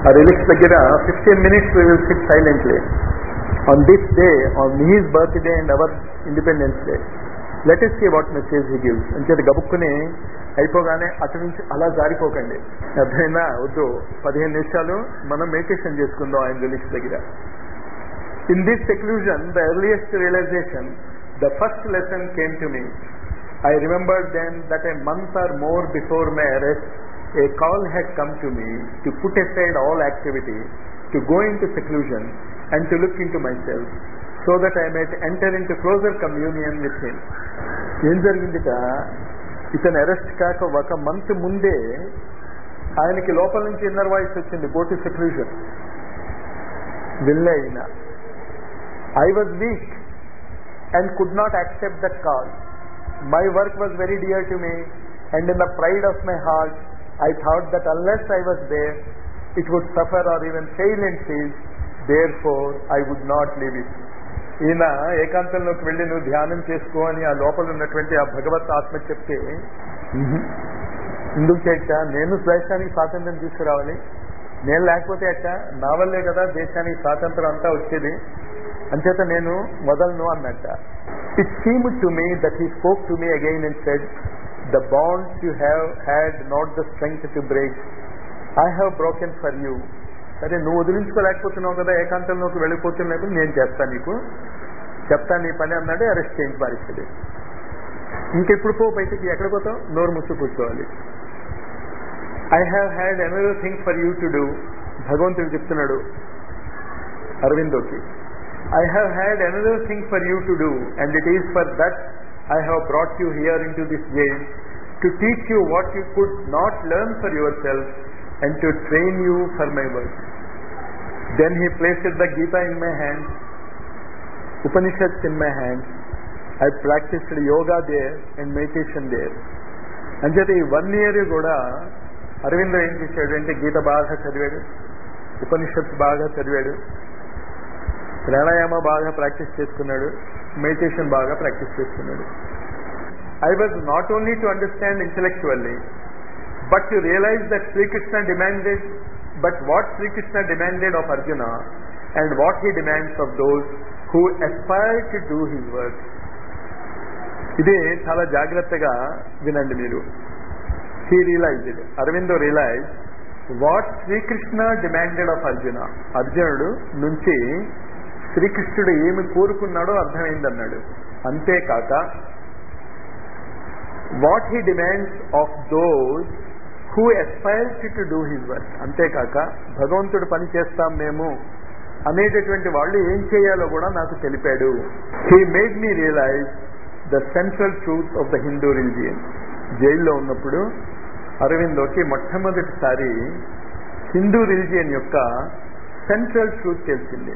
ఆ రిలిక్స్ దగ్గర fifteen minutes we will sit silently on this day on his birthday and our Independence Day let us see what message he gives అంచేది గబుక్కుని అయిపోగానే అటు నుంచి అలా జారిపోకండి అర్థమైనా వద్దు పదిహేను నిమిషాలు మనం మెడిటేషన్ చేసుకుందాం ఆయన రిలిక్స్ దగ్గర in this seclusion the earliest realisation the first lesson came to me I remembered then that a month or more before my arrest, a call had come to me to put aside all activity, to go into seclusion, and to look into myself, so that I might enter into closer communion with him. ఏం జరిగిందిట ఇతను arrest కాక ఒక month ముందే ఆయనకి లోపల నుంచి inner voice వచ్చింది go to seclusion వెళ్ళే అయినా I was weak and could not accept that call My work was very dear to me, and in the pride of my heart, I thought that unless I was there, it would suffer or even fail in cease. Therefore, I would not leave it. ఈయన ఏకాంతంలోకి వెళ్ళి నువ్వు ధ్యానం చేసుకో అని ఆ లోపల ఉన్నటువంటి ఆ భగవత్ ఆత్మ చెప్తే ఎందుకు చేయట నేను దేశానికి స్వాతంత్రం తీసుకురావాలి నేను లేకపోతే అట్ట నా వల్లే కదా దేశానికి స్వాతంత్రం అంతా వచ్చేది అంచేత నేను వదలను అన్నట్ట it seem to me that he spoke to me again and said the bonds you have had not the strength to break I have broken for you సరే నువ్వు వదిలించుకోలేకపోతున్నావు కదా ఏకాంతంలోకి వెళ్ళిపోతున్నప్పుడు నేను చేస్తాను నీకు చెప్తాను నీ పని అన్నాడు అరెస్ట్ చేయించి పారిస్తుంది ఇంకెప్పుడు పో బయటికి ఎక్కడ పోతావు నోరు ముచ్చు కూర్చోవాలి I have had another thing for you to do భగవంతుడు చెప్తున్నాడు అరవిందోకి I have had another thing for you to do, and it is for that I have brought you here into this jail, to teach you what you could not learn for yourself, and to train you for my work. Then he placed the Gita in my hands, Upanishads in my hands. I practiced yoga there and meditation there. అంచేత ఈ one year కూడా అరవిందో ఏం చేశాడు అంటే గీత బాగా చదివాడు ఉపనిషత్తు బాగా చదివాడు ప్రాణాయామ బాగా ప్రాక్టీస్ చేసుకున్నాడు మెడిటేషన్ బాగా ప్రాక్టీస్ చేసుకున్నాడు I was not only to understand intellectually but to realise that Srikrishna demanded but what Srikrishna demanded of Arjuna and what he demands of those who aspire to do his work ఇది చాలా జాగ్రత్తగా వినండి మీరు he realised Aurobindo realise what Srikrishna demanded of Arjuna అర్జునుడు నుంచి శ్రీకృష్ణుడు ఏమి కోరుకున్నాడో అర్థమైందన్నాడు అంతేకాక what he demands of those who aspires to do his work అంతేకాక భగవంతుడు పని చేస్తాం మేము అనేటటువంటి వాళ్ళు ఏం చేయాలో కూడా నాకు తెలిపాడు he made me realise the central truth of the Hindu religion జైల్లో ఉన్నప్పుడు అరవిందోకి మొట్టమొదటిసారి హిందూ రిలిజియన్ యొక్క సెంట్రల్ ట్రూత్ తెలిసింది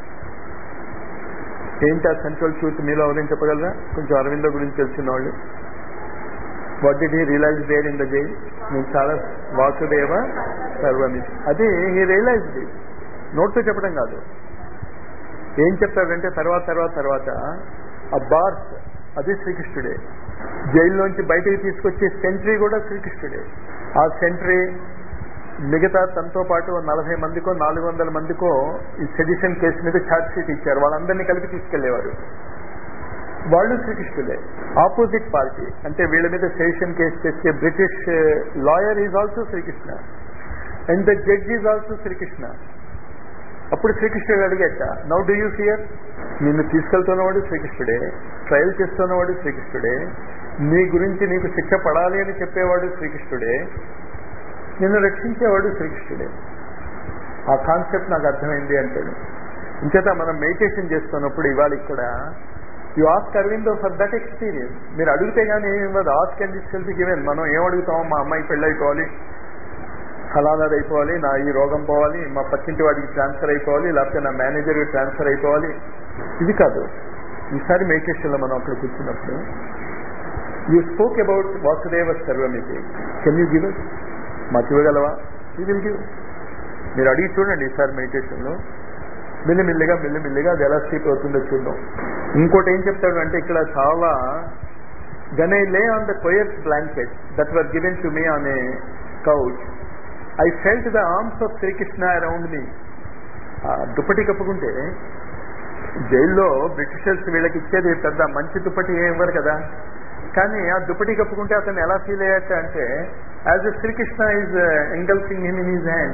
ఏంటి ఆ సెంట్రల్ ట్రూత్ మీలో ఎవరైనా చెప్పగలరా కొంచెం అరవిందో గురించి తెలిసిన వాళ్ళు what did he realise there in the jail నేను చాలా వాసుదేవ సర్వమి అది హీ రియలైజ్ నోట్తో చెప్పడం కాదు ఏం చెప్తాడంటే తర్వాత తర్వాత తర్వాత ఆ బార్స్ అది శ్రీకృష్ణుడే జైల్లోంచి బయటికి తీసుకొచ్చే సెంట్రీ కూడా శ్రీకృష్ణుడే ఆ సెంట్రీ మిగతా తనతో పాటు నలభై మందికో నాలుగు వందల మందికో ఈ సెడిషన్ కేసు మీద ఛార్జ్ షీట్ ఇచ్చారు వాళ్ళందరినీ కలిపి తీసుకెళ్లేవారు వాళ్ళు శ్రీకృష్ణులే ఆపోజిట్ పార్టీ అంటే వీళ్ళ మీద సెడిషన్ కేసు తెచ్చే British lawyer is also Srikrishna and the judge is also Srikrishna అప్పుడు శ్రీకృష్ణుడు అడిగేట నౌ డూ యూ ఫియర్ నిన్ను తీసుకెళ్తున్నవాడు శ్రీకృష్ణుడే ట్రయల్ చేస్తున్నవాడు శ్రీకృష్ణుడే నీ గురించి నీకు శిక్ష పడాలి అని చెప్పేవాడు శ్రీకృష్ణుడే నిన్ను రక్షించేవాడు శ్రీకృష్ణుడే ఆ కాన్సెప్ట్ నాకు అర్థమైంది అంటాడు ఇంచేత మనం మెడిటేషన్ చేస్తున్నప్పుడు ఇవాళ ఇక్కడ you ask Aurobindo for that experience మీరు అడిగితే కానీ ఏమి ఇవ్వదు ఆస్క్ అండ్ తీసుకెళ్తే గివెన్ మనం ఏం అడుగుతామో మా అమ్మాయి పెళ్ళైపోవాలి ఫలానాది అయిపోవాలి నా ఈ రోగం పోవాలి మా పక్కింటి వాడికి ట్రాన్స్ఫర్ అయిపోవాలి లేకపోతే నా మేనేజర్కి ట్రాన్స్ఫర్ అయిపోవాలి ఇది కాదు ఈసారి మెడిటేషన్లో మనం అక్కడ కూర్చున్నప్పుడు యూ స్పోక్ అబౌట్ వాసుదేవ సర్వమితి కెన్ యూ గివ్ మాకు ఇవ్వగలవా ఈ విల్ గివ్ మీరు అడిగి చూడండి ఈసారి మెడిటేషన్లో మెల్లిమెల్లిగా మెల్లిమెల్లిగా అది ఎలా స్లీప్ అవుతుందో చూద్దాం ఇంకోటి ఏం చెప్తాడు అంటే ఇక్కడ చాలా then I lay on the coarse blanket that were given to me on a couch I felt the arms of Srikrishna around me దుప్పటి కప్పుకుంటే జైల్లో బ్రిటిషర్స్ వీళ్ళకి ఇచ్చేది పెద్ద మంచి దుప్పటి ఏం ఇవ్వరు కదా కానీ ఆ దుప్పటి కప్పుకుంటే అతను ఎలా ఫీల్ అయ్యాట అంటే as a Srikrishna is engulfing him in his hand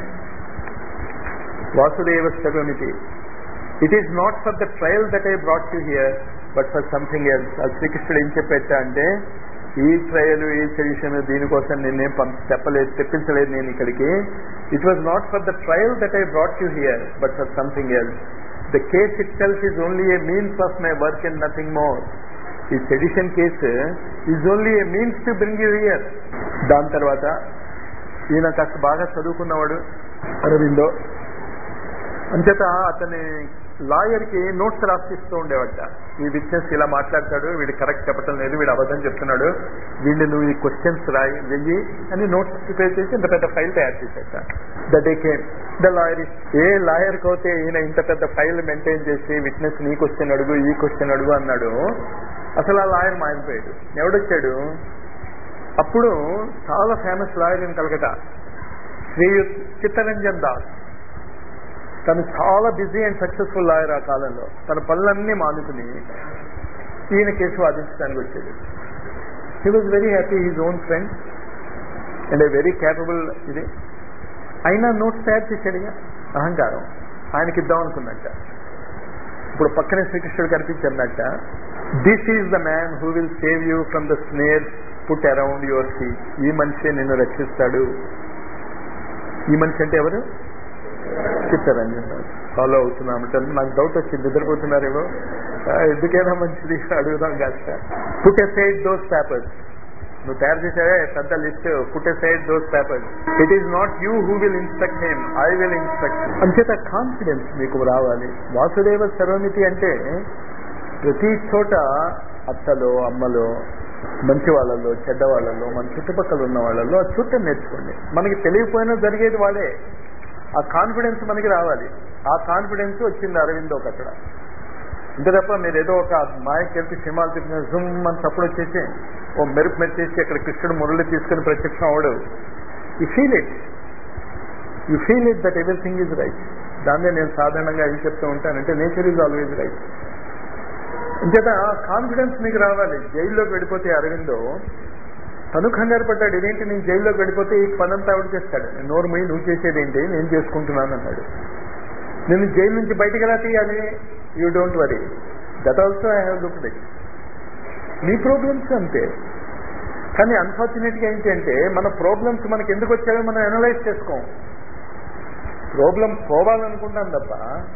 Vasudeva సర్వమితి it is not for the trial that I brought you here but for something else ఆ శ్రీకృష్ణుడు ఏం చెప్పేట అంటే ఈ ట్రయల్ ఈ సెడిషన్ దీనికోసం నేనేం పంప చెప్పలేదు తెప్పించలేదు నేను ఇక్కడికి it was not for the trial that I brought you here but for something else the case itself is only a means of my work and nothing more ఈ sedition case is only a means to bring you here దాని తర్వాత ఈయన కాస్త బాగా చదువుకున్నవాడు అరవిందో అంచేత అతని లాయర్కి notes రాసిస్తూ ఉండేవట ఈ విట్నెస్ ఇలా మాట్లాడతాడు వీడు కరెక్ట్ చెప్పటం లేదు వీడు అబద్ధం చెప్తున్నాడు వీళ్ళు నువ్వు ఈ క్వశ్చన్స్ రాయి వెయ్యి అని నోట్స్ ప్రిపేర్ చేసి ఇంత పెద్ద ఫైల్ తయారు చేసేట the day came the lawyer a lawyer కోతే ఈయన ఇంత పెద్ద ఫైల్ మెయింటైన్ చేసి విట్నెస్ నీ క్వశ్చన్ అడుగు ఈ క్వశ్చన్ అడుగు అన్నాడు అసలు ఆ లాయర్ మాయమైపోయాడు ఎవడొచ్చాడు అప్పుడు చాలా famous lawyer in Calcutta Shriyut Chittaranjan Das తను చాలా బిజీ అండ్ సక్సెస్ఫుల్ లాయర్ ఆ కాలంలో తన పనులన్నీ మానుకుని ఈయన కేసు వాదించడానికి వచ్చాడు he was very happy his own friend and a very capable ఇది అయినా నోట్స్ తయారు చేశాడుగా అహంకారం ఆయనకి ఇద్దాం అనుకున్నట్ట ఇప్పుడు పక్కనే శ్రీకృష్ణుడు కనిపించారన్నట్ట this is the man who will save you from the snare put around your feet ఈ మనిషి నిన్ను రక్షిస్తాడు ఈ మనిషి అంటే ఎవరు చిత్తరంజన్ ఫాలో అవుతున్నామంటే నాకు డౌట్ వచ్చింది నిద్రపోతున్నారేమో ఎందుకైనా మంచిది అడుగుదాం కాస్త పుట్ సైడ్ దోస్ పేపర్స్ నువ్వు తయారు చేసావే పెద్ద list put side those papers it is not you who will instruct him I will instruct అంచేత కాన్ఫిడెన్స్ మీకు రావాలి వాసుదేవ సర్వమితి అంటే ప్రతి చోట అత్తలో అమ్మలో మంచి వాళ్ళలో చెడ్డ వాళ్ళలో మన చుట్టుపక్కల ఉన్న వాళ్ళలో ఆ చుట్టం నేర్చుకోండి మనకి తెలియకపోయినా జరిగేది వాడే ఆ కాన్ఫిడెన్స్ మనకి రావాలి ఆ కాన్ఫిడెన్స్ వచ్చింది అరవిందోకి అక్కడ ఇంత తప్ప మీరు ఏదో ఒక మాయకి వెళ్తే సినిమాలు తిప్పిన జుమ్ అని తప్పుడు వచ్చేసి ఓ మెరుపు మెరిచేసి అక్కడ కృష్ణుడు మురళి తీసుకుని ప్రత్యక్షం అవడు you feel it you feel it that everything is right దాన్నే నేను సాధారణంగా ఏం చెప్తూ ఉంటానంటే నేచర్ ఈజ్ ఆల్వేజ్ రైట్ ఇంచేత కాన్ఫిడెన్స్ మీకు రావాలి జైల్లోకి వెళ్ళిపోతే అరవిందో తను కంగారు పడ్డాడు ఇదేంటి నేను జైల్లోకి వెళ్ళిపోతే ఈ పనంతా ఆవిడ చేస్తాడు నోరు మొయ్యి నువ్వు చేసేది ఏంటి నేను చేసుకుంటున్నాను అన్నాడు నేను జైలు నుంచి బయటకు ఎలా తీయాలి you don't worry that also I have looked it మీ ప్రాబ్లమ్స్ అంతే కానీ అన్ఫార్చునేట్గా ఏంటి అంటే మన ప్రాబ్లమ్స్ మనకి ఎందుకు వచ్చాయో మనం అనలైజ్ చేసుకోం ప్రాబ్లం పోవాలనుకుంటాం తప్ప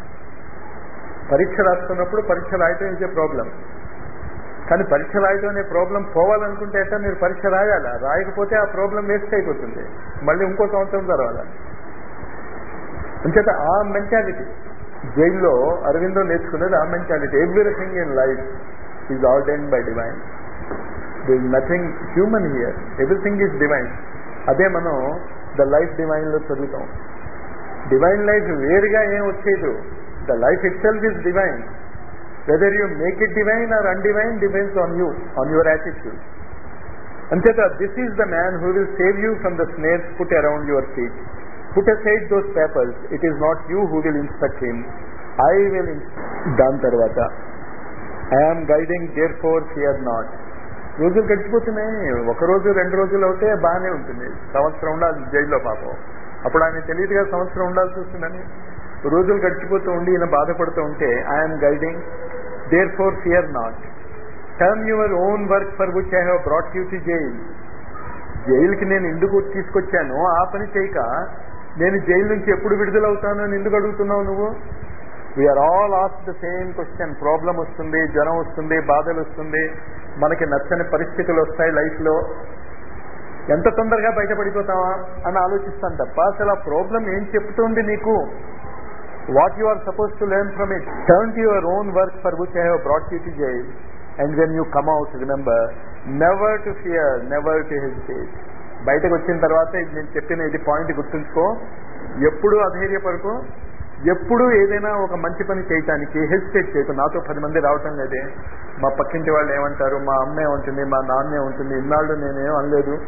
పరీక్ష రాస్తున్నప్పుడు పరీక్ష రాయటం ఇచ్చే ప్రాబ్లం కానీ పరీక్ష రాయటం అనే ప్రాబ్లం పోవాలనుకుంటే అంటే మీరు పరీక్ష రాయాలా రాయకపోతే ఆ ప్రాబ్లం వేస్ట్ అయిపోతుంది మళ్ళీ ఇంకో సంవత్సరం తర్వాత అంచేత ఆ మెంటాలిటీ జైల్లో అరవిందో నేర్చుకునేది ఆ mentality everything in life is ordained by divine the nothing human here everything is divine అదే మనం ద లైఫ్ డివైన్ లో చదువుతాం డివైన్ లైఫ్ వేరుగా ఏం వచ్చేది the life itself is divine whether you make it divine or undivine depends on you on your attitude అంచేత this is the man who will save you from the snares put around your feet put aside those papers it is not you who will instruct him i will దాని తర్వాత I'm guiding therefore fear not రోజులు గడిచిపోతున్నాయి ఒక రోజు రెండు రోజులు అవుతే బాగానే ఉంటుంది సంవత్సరం ఉండాలి జైల్లో పాపం అప్పుడు ఆయన తెలియదుగా సంవత్సరం ఉండాల్సి వస్తుందని రోజులు గడిచిపోతూ ఉండి ఈయన బాధపడుతూ ఉంటే I'm guiding therefore fear not turn your own work for which I have brought you to jail జైలుకి నేను ఎందుకు తీసుకొచ్చాను ఆ పని చేయక నేను జైలు నుంచి ఎప్పుడు విడుదలవుతాను అని ఎందుకు అడుగుతున్నావు నువ్వు we are all as the same question problem వస్తుంది జ్వరం వస్తుంది బాధలు వస్తుంది మనకి నచ్చని పరిస్థితులు వస్తాయి లైఫ్లో ఎంత తొందరగా బయటపడిపోతావా అని ఆలోచిస్తాను తప్ప అసలు ఆ ప్రాబ్లం ఏం చెప్తుంది నీకు what you are suppose to learn from it turn to your own work for which I have brought you to jail and when you come out remember never to fear never to hesitate బయటకు వచ్చిన తర్వాత ఇది నేను చెప్పిన ఇది point గుర్తుంచుకో ఎప్పుడు అధైర్యపడుకో ఎప్పుడు ఏదైనా ఒక మంచి పని చేయటానికి హెసిటేట్ చేయకు నాతో పది మంది రావటం లేదే మా పక్కింటి వాళ్ళు ఏమంటారు మా అమ్మ ఏమంటుంది మా నాన్న ఏమంటుంది ఇన్నాళ్ళు నేనేం అనలేదు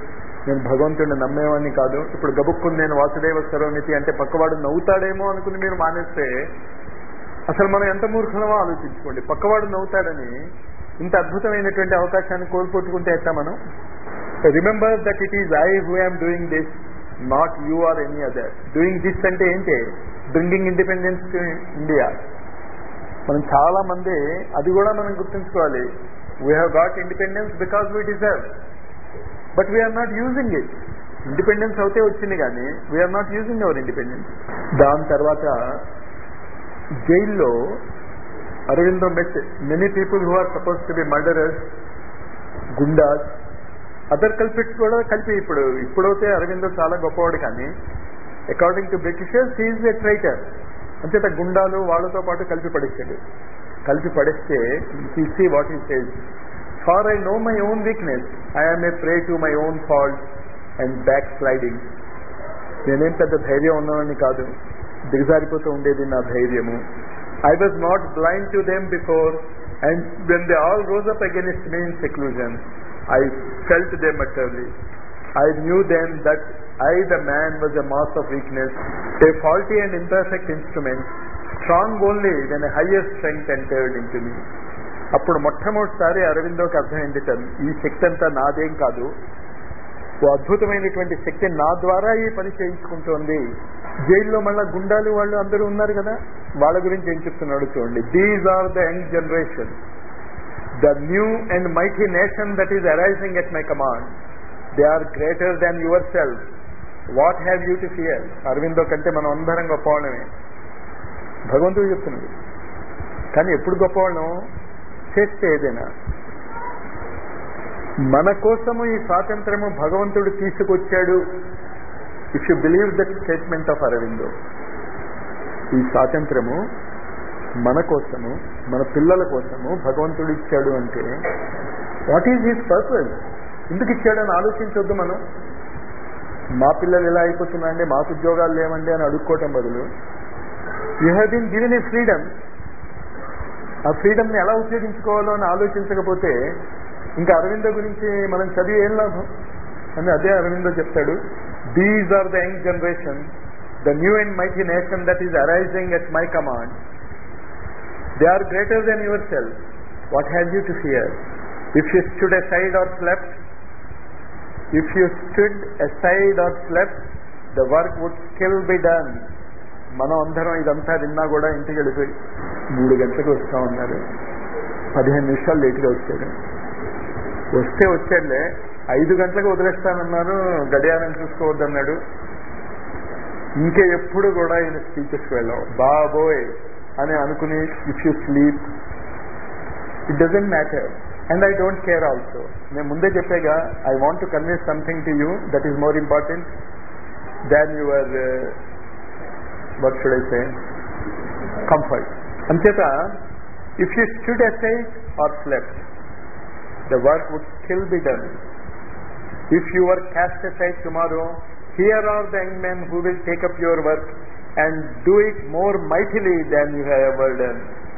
నేను భగవంతుడిని నమ్మేవాడిని కాదు ఇప్పుడు గబుక్కుని నేను వాసుదేవ సర్వమితి అంటే పక్కవాడు నవ్వుతాడేమో అనుకుని మీరు మానేస్తే అసలు మనం ఎంత మూర్ఖమో ఆలోచించుకోండి పక్కవాడు నవ్వుతాడని ఇంత అద్భుతమైనటువంటి అవకాశాన్ని కోల్పోట్టుకుంటే ఎట్టా మనం remember that it is I who I'm doing this not you or any other doing this అంటే ఏంటి బ్రింగింగ్ ఇండిపెండెన్స్ టు ఇండియా మనం చాలా మంది అది కూడా మనం గుర్తుంచుకోవాలి we have got independence because we deserve but we are not using it independence అవుతే వచ్చింది కానీ we are not using our independence దాని తర్వాత జైల్లో Aurobindo met many people who are suppose to be murderers goondas other culprits కూడా కలిపి ఇప్పుడు ఇప్పుడైతే అరవిందో చాలా గొప్పవాడు కానీ according to Britishers is a traitor అంచేత గుండాలు వాళ్ళతో పాటు కలిపి పడేసాడు కలిపి పడేస్తే see what he says for I no my own weakness I'm a prey to my own fault and backsliding నేనేం పెద్ద ధైర్యం ఉన్నవాడిని కాదు దిగజారిపోతూ ఉండేది నా ధైర్యము I was not blind to them before and when they all rose up against me in seclusion I felt them utterly I knew then that I, the man, was a mass of weakness, a faulty and imperfect instrument, strong only when a higher strength entered into me. అప్పుడు మొట్టమొదటిసారి అరవిందోకి అర్థమైంది ఈ శక్తి అంతా నాదేం కాదు ఓ అద్భుతమైనటువంటి శక్తి నా ద్వారా ఈ పని చేయించుకుంటోంది జైల్లో మళ్ళా గుండాలు వాళ్ళు అందరూ ఉన్నారు కదా వాళ్ళ గురించి ఏం చెప్తున్నాడు చూడండి these are the young generation the new and mighty nation that is arising at my command they are greater than yourself what have you to fear Aurobindo కంటే మనం అందరం గొప్పవాళ్ళమే భగవంతుడు చెప్తున్నాడు కానీ ఎప్పుడు గొప్పవాళ్ళం చేస్తే ఏదైనా మన కోసము ఈ స్వాతంత్రము భగవంతుడు తీసుకొచ్చాడు if you believe that statement of Aurobindo ఈ స్వాతంత్రము మన కోసము మన పిల్లల కోసము భగవంతుడు ఇచ్చాడు అంటే వాట్ ఈజ్ హిస్ పర్పస్ ఎందుకు ఇచ్చాడని ఆలోచించొద్దు మనం మా పిల్లలు ఎలా అయిపోతున్నారండి మాకు ఉద్యోగాలు లేవండి అని అడుక్కోవటం బదులు you have been given a freedom ఆ ఫ్రీడమ్ని ఎలా ఉపయోగించుకోవాలో అని ఆలోచించకపోతే ఇంకా అరవిందో గురించి మనం చదివి ఏం లాభం అని అదే అరవిందో చెప్తాడు these are the young generation the new and mighty nation that is arising at my command they are greater than yourself what have you to fear if you stood aside or slept if you stood aside or slept, the work would still be done. మనం అందరం ఇదంతా విన్నా కూడా ఇంటికి వెళ్ళిపోయి మూడు గంటలకు వస్తా ఉన్నారు పదిహేను నిమిషాలు లేట్గా వచ్చాడు వస్తే వచ్చాడులే ఐదు గంటలకు వదిలేస్తానన్నారు గడియారం చూసుకోవద్దన్నాడు ఇంకే ఎప్పుడు కూడా ఈయన స్పీచెస్కి వెళ్ళావు బాబోయ్ అని అనుకుని if you sleep it doesn't matter and I don't care also నేను ముందే చెప్పేగా I want to convey something to you that is more important than your what should I say comfort అంచేత if you stood aside or slept the work would still be done if you were cast aside tomorrow here are the young men who will take up your work and do it more Maithili than you have ever done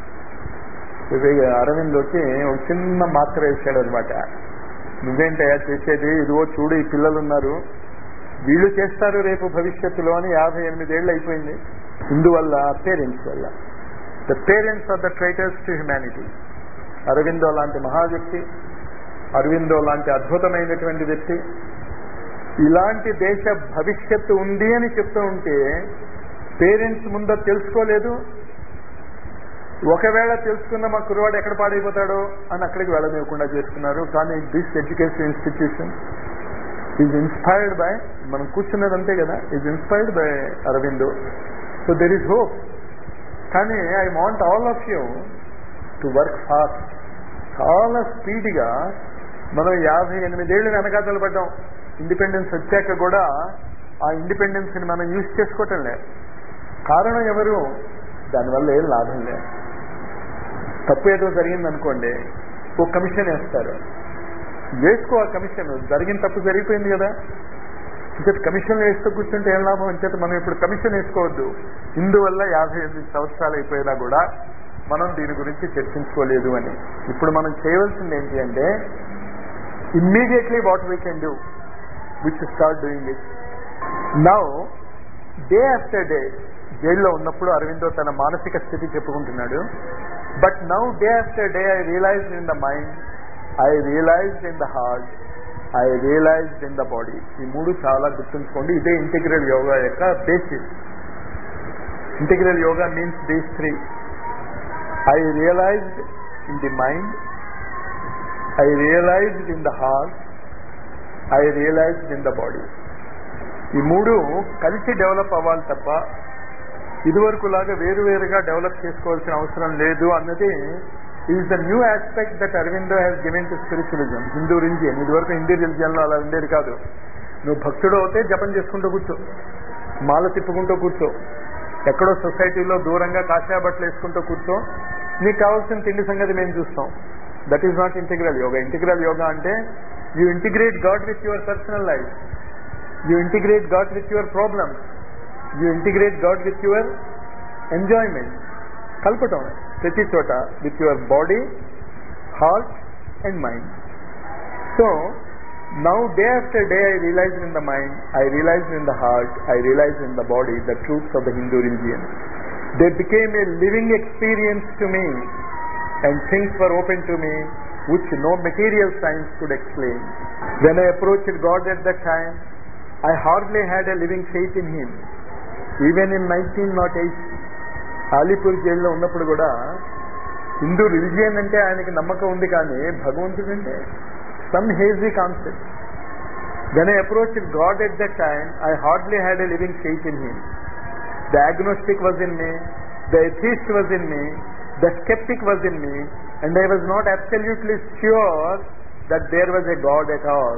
Arvind వచ్చి ఒక చిన్న మాత్ర వేసాడు అనమాట నువ్వేంటయ్యా చేసేది ఇదిగో చూడు ఈ పిల్లలు ఉన్నారు వీళ్ళు చేస్తారు రేపు భవిష్యత్తులో అని యాభై ఎనిమిదేళ్ళు అయిపోయింది ఇందువల్ల పేరెంట్స్ వల్ల the parents are the traitors to humanity Aurobindo లాంటి మహా వ్యక్తి అరవిందో లాంటి అద్భుతమైనటువంటి వ్యక్తి ఇలాంటి దేశ భవిష్యత్తు ఉంది అని చెప్తూ ఉంటే పేరెంట్స్ ముందర తెలుసుకోలేదు ఒకవేళ తెలుసుకున్న మా కుర్రవాడు ఎక్కడ పాడైపోతాడో అని అక్కడికి వెళ్ళనివ్వకుండా చేస్తున్నారు కానీ this education institution is inspired by మనం కూర్చున్నది అంతే కదా is inspired by Aurobindo so there is hope కానీ I want all of you to work fast చాలా స్పీడ్గా మనం యాభై ఎనిమిదేళ్ళు వెనకాతలు పడ్డాం ఇండిపెండెన్స్ వచ్చాక కూడా ఆ ఇండిపెండెన్స్ని మనం యూజ్ చేసుకోవటం లేదు కారణం ఎవరు దానివల్ల ఏం లాభం లేదు తప్పు ఏదో జరిగిందనుకోండి ఓ కమిషన్ వేస్తారు వేసుకో ఆ కమిషన్ జరిగిన తప్పు జరిగిపోయింది కదా ఇంచేత కమిషన్ వేస్తూ కూర్చుంటే ఏం లాభం అంచేత మనం ఇప్పుడు కమిషన్ వేసుకోవద్దు ఇందువల్ల యాభై ఎనిమిది సంవత్సరాలు అయిపోయినా కూడా మనం దీని గురించి చర్చించుకోలేదు అని ఇప్పుడు మనం చేయవలసింది ఏంటి అంటే immediately what we can do which start doing it now day after day జైల్లో ఉన్నప్పుడు అరవిందో తన మానసిక స్థితి చెప్పుకుంటున్నాడు but now day after day I realized in the mind I realized in the heart I realized in the body ఈ మూడు చాలా గుర్తుంచుకోండి ఇదే ఇంటిగ్రల్ యోగా యొక్క basis integral yoga means these three I realized in the mind I realized in the heart I realized in the body ఈ మూడు కలిసి develop అవ్వాలి తప్ప ఇదివరకు లాగా వేరువేరుగా డెవలప్ చేసుకోవాల్సిన అవసరం లేదు అన్నది is the new aspect that Aurobindo has given to spiritualism Hindu religion ఇదివరకు హిందూ రిలిజియన్లో అలా ఉండేది కాదు నువ్వు భక్తుడు అవుతే జపం చేసుకుంటూ కూర్చో మాల తిప్పుకుంటూ కూర్చో ఎక్కడో సొసైటీలో దూరంగా కాషాయ బట్టలు వేసుకుంటూ కూర్చో నీకు కావాల్సిన తిండి సంగతి మేము చూస్తాం that is not integral yoga integral yoga అంటే you integrate God with your personal life you integrate God with your problems you integrate God with your enjoyment కలపటం ప్రతి చోట with your body heart and mind so now day after day I realize in the mind I realize in the heart I realize in the body the truths of the Hindu religion they became a living experience to me and things were open to me which no material science could explain. When I approached God at that time, I hardly had a living faith in Him. Even in 1908, Alipore జైల్లో ఉన్నప్పుడు కూడా Hindu religion అంటే ఆయనకి నమ్మకం ఉంది కానీ భగవంతుడు అంటే some hazy concept when I approach God at that time I hardly had a living faith in him the agnostic was in me the atheist was in me the sceptic was in me and I was not absolutely sure that there was a God at all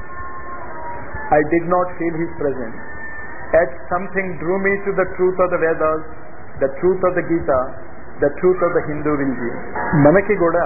I did not feel his presence. Yet something drew me to the truth of the Vedas, the truth of the Gita, the truth of the Hindu religion. మనకి కూడా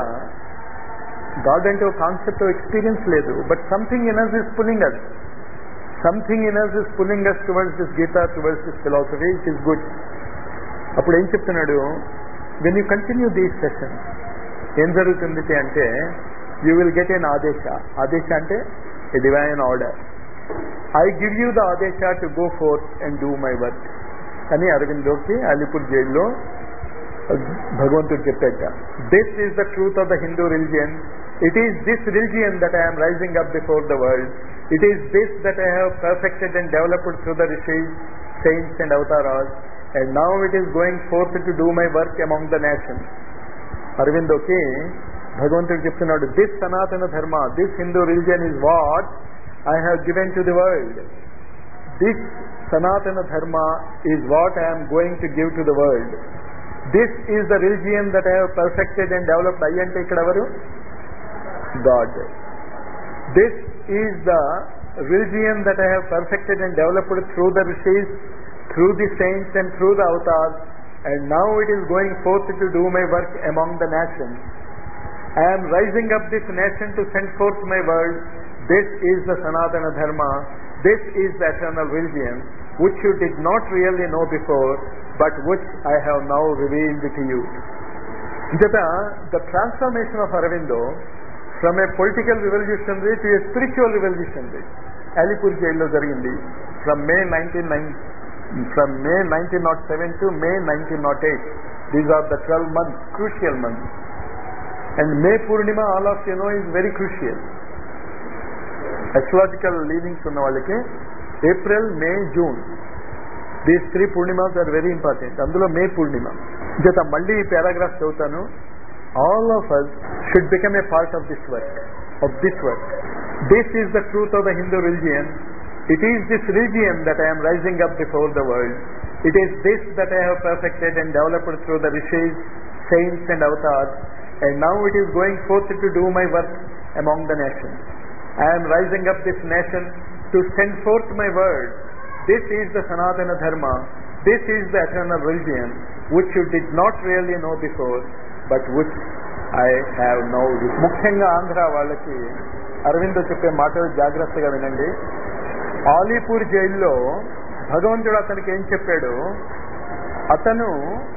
God అంటే ఒక concept experience లేదు but something in us is pulling us something in us is pulling us towards this Gita towards this philosophy it is good అప్పుడు ఏం చెప్తున్నాడు when you continue these session ఏం జరుగుతుంది అంటే యూ విల్ గెట్ ఎన్ ఆదేశ ఆదేశ అంటే a divine order I give you the adesh to go forth and do my work అని అరవిందోకి అలీపూర్ జైల్లో భగవంతుడు చెప్పాక this is the truth of the Hindu religion it is this religion that I'm raising up before the world it is this that I have perfected and developed through the rishis saints and avatars and now it is going forth to do my work among the nations అరవిందోకి భగవంతుడు చెప్తున్నాడు this Sanatana Dharma this Hindu religion is what I have given to the world. This Sanatana Dharma is what I am going to give to the world. This is the religion that I have perfected and developed. I ante ikkada avaru? God. This is the religion that I have perfected and developed through the rishis, through the saints and through the avatars. And now it is going forth to do my work among the nations. I am rising up this nation to send forth my word this is the Sanatana Dharma, this is the eternal religion, which you did not really know before, but which I have now revealed to you. Jata, the transformation of Aravindo from a political revolutionary to a spiritual revolutionary, Alipur jail జరిగింది from May 1909 from May 1907 to May 1908. These are the 12 months, crucial months. And May Purnima, all of you know, is very crucial. Astrological leanings ఉన్న వాళ్ళకి April May June these three purnimas are very important అందులో May Purnima జత మళ్ళీ ఈ paragraph చదువుతాను all of us should become a part of this work of this work this is the truth of the Hindu religion it is this religion that I'm raising up before the world it is this that I have perfected and developed through the rishis saints and avatars and now it is going forth to do my work among the nations I am rising up this nation to send forth my word. This is the Sanatana Dharma. This is the eternal religion which you did not really know before, but which I have now. ముఖ్యంగా ఆంధ్ర వాళ్ళకి అరవింద్ చెప్పే మాటలు జాగ్రత్తగా వినండి ఆలీపూర్ జైల్లో భగవంతుడు అతనికి ఏం చెప్పాడు అతను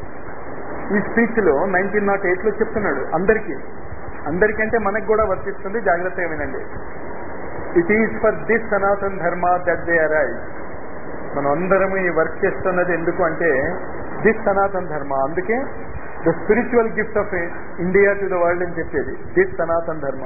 ఈ స్పీచ్లో నైన్టీన్ నాట్ ఎయిట్లో చెప్తున్నాడు అందరికీ అందరికంటే మనకు కూడా వర్తిస్తుంది జాగ్రత్తగా వినండి it is for this Sanatan Dharma that they arise మనం అందరం ఈ వర్క్ చేస్తున్నది ఎందుకు అంటే దిస్ సనాతన్ ధర్మ అందుకే the spiritual gift of India to the world అని చెప్పేది this Sanatan Dharma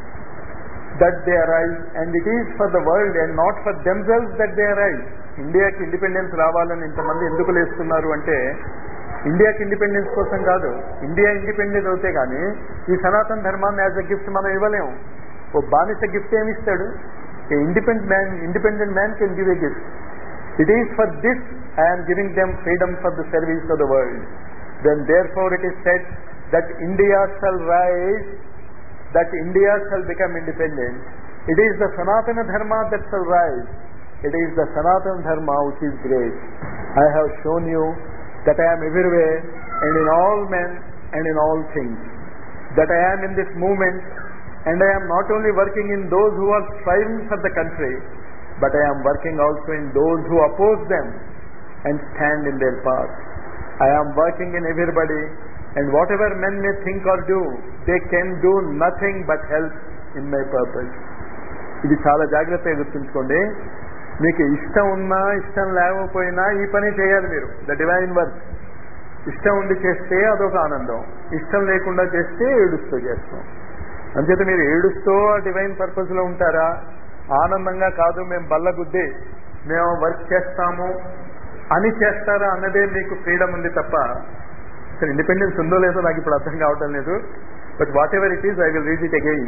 that they arise and it is for the world and not for themselves that they arise ఇండియాకి ఇండిపెండెన్స్ రావాలని ఇంతమంది ఎందుకు లేస్తున్నారు అంటే ఇండియాకి ఇండిపెండెన్స్ కోసం కాదు ఇండియా ఇండిపెండెంట్ అవుతే కానీ ఈ సనాతన ధర్మాన్ని యాజ్ అ గిఫ్ట్ మనం ఇవ్వలేము ఓ బానిస గిఫ్ట్ ఏమి ఇస్తాడు independent man independent man can give a gift it is for this I'm giving them freedom for the service of the world then therefore it is set that India shall rise that India shall become independent it is the Sanatana Dharma that shall rise it is the Sanatana Dharma which is great I have shown you that I am everywhere and in all men and in all things. That I am in this movement and I am not only working in those who are striving for the country, but I am working also in those who oppose them and stand in their path. I am working in everybody and whatever men may think or do, they can do nothing but help in my purpose. ఇది చాలా జాగ్రత్తగా గుర్తుంచుకోండి మీకు ఇష్టం ఉన్నా ఇష్టం లేకపోయినా ఈ పని చేయాలి మీరు ద డివైన్ వర్క్ ఇష్టం ఉండి చేస్తే అదొక ఆనందం ఇష్టం లేకుండా చేస్తే ఏడుస్తూ చేస్తాం అంచేత మీరు ఏడుస్తూ ఆ డివైన్ పర్పస్ లో ఉంటారా ఆనందంగా కాదు మేము బల్లగుద్ది మేము వర్క్ చేస్తాము అని చేస్తారా అన్నదే మీకు ఫ్రీడమ్ ఉంది తప్ప అసలు ఇండిపెండెన్స్ ఉందో లేదో నాకు ఇప్పుడు అర్థం కావటం లేదు but whatever it is I will read it again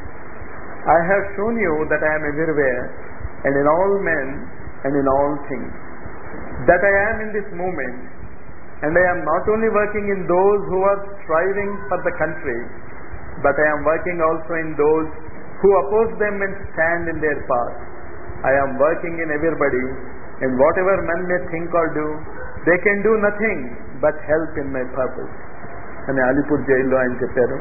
I have shown you that I'm everywhere and in all men and in all things. That I am in this movement, and I am not only working in those who are striving for the country, but I am working also in those who oppose them and stand in their path. I am working in everybody, and whatever men may think or do, they can do nothing but help in my purpose. అని అలీపూర్ జైల్లో ఆయన చెప్పారు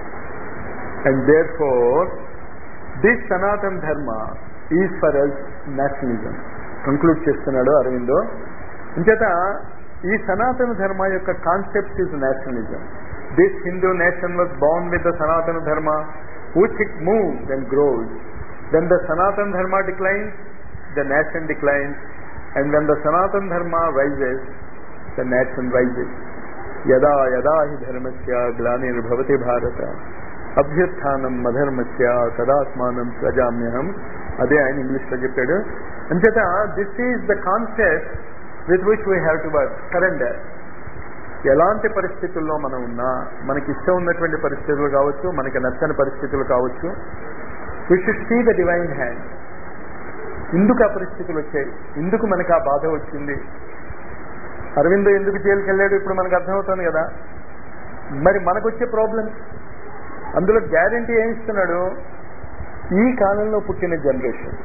and therefore this Sanatan Dharma is for us nationalism conclude చేస్తున్నాడు అరవిందో అంచేత ఈ సనాతన ధర్మ యొక్క concept is nationalism this Hindu nation was bound with the Sanatana Dharma which it moves and grows then the Sanatana Dharma declines the nation declines and when the Sanatana Dharma rises the nation rises యదా యదా హి ధర్మస్య గ్లానిర్భవతి భారత అభ్యుత్నం అధర్మస్య తదాత్మానం ప్రజామ్యహం అదే ఆయన ఇంగ్లీష్ లో చెప్పాడు అంచేత this is the concept with which we have to work surrender ఎలాంటి పరిస్థితుల్లో మనం ఉన్నా మనకి ఇష్టం ఉన్నటువంటి పరిస్థితులు కావచ్చు మనకి నచ్చని పరిస్థితులు కావచ్చు we should see the divine hand ఎందుకు ఆ పరిస్థితులు వచ్చాయి ఎందుకు మనకి ఆ బాధ వచ్చింది అరవిందో ఎందుకు జైలుకి వెళ్ళాడు ఇప్పుడు మనకు అర్థమవుతుంది కదా మరి మనకు వచ్చే ప్రాబ్లమ్స్ అందులో గ్యారంటీ ఏమి ఇస్తున్నాడు ఈ కాలంలో పుట్టిన generation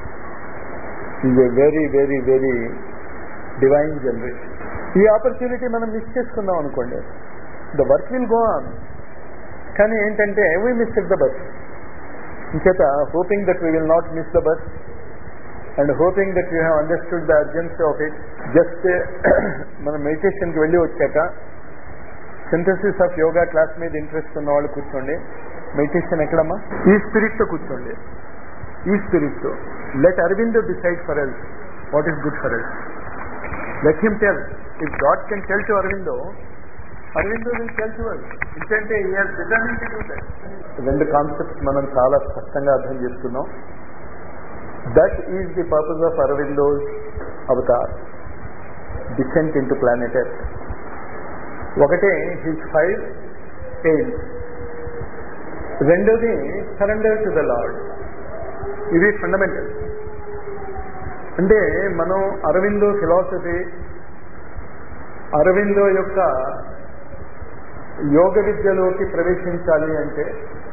is a very very very divine generation ఈ ఆపర్చునిటీ మనం మిస్ చేసుకుందాం అనుకోండి the work will go on కానీ ఏంటంటే వీ మిస్ ద బస్ ఇంచేత hoping that we will not miss the bus and hoping that you have understood the urgency of it just మనం మెడిటేషన్కి వెళ్ళి వచ్చాక సింథసిస్ ఆఫ్ యోగా క్లాస్ మీద interest ఉన్న వాళ్ళు కూర్చోండి మెడిటేషన్ ఎక్కడమ్మా ఈ స్పిరిట్ తో కూర్చోండి ఈ స్పిరిట్ తో let Aurobindo decide for all what is good for all let him tell if God can tell to Aurobindo Aurobindo will tell to all ఎందుకంటే రెండు కాన్సెప్ట్స్ మనం చాలా స్పష్టంగా అర్థం చేసుకున్నాం that is the purpose of Aurobindo's avatar descent into planet earth ఒకటి his five aims రెండోది surrender to the lord ఇవి ఫండమెంటల్ అంటే మనం అరవిందో ఫిలాసఫీ అరవిందో యొక్క యోగ విద్యలోకి ప్రవేశించాలి అంటే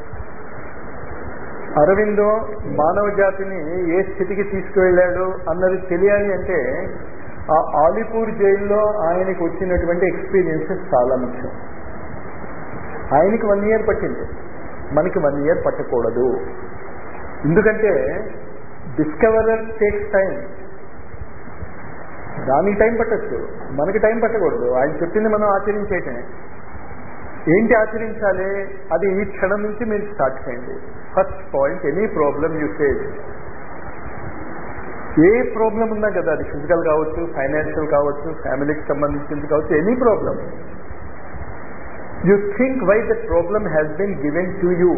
అరవిందో మానవ జాతిని ఏ స్థితికి తీసుకువెళ్ళాడు అన్నది తెలియాలి అంటే ఆ ఆలిపూర్ జైల్లో ఆయనకు వచ్చినటువంటి ఎక్స్పీరియన్సెస్ చాలా ముఖ్యం ఆయనకి వన్ ఇయర్ పట్టింది మనకి వన్ ఇయర్ పట్టకూడదు ఎందుకంటే డిస్కవరర్ టేక్స్ టైం దానికి టైం పట్టచ్చు మనకి టైం పట్టకూడదు ఆయన చెప్పింది మనం ఆచరించేయటమే ఏంటి ఆచరించాలి అది ఈ క్షణం నుంచి మీరు స్టార్ట్ చేయండి first point any problem you face ఏ ప్రాబ్లం ఉన్నా కదా అది ఫిజికల్ కావచ్చు ఫైనాన్షియల్ కావచ్చు ఫ్యామిలీకి సంబంధించింది కావచ్చు any problem you think why that problem has been given to you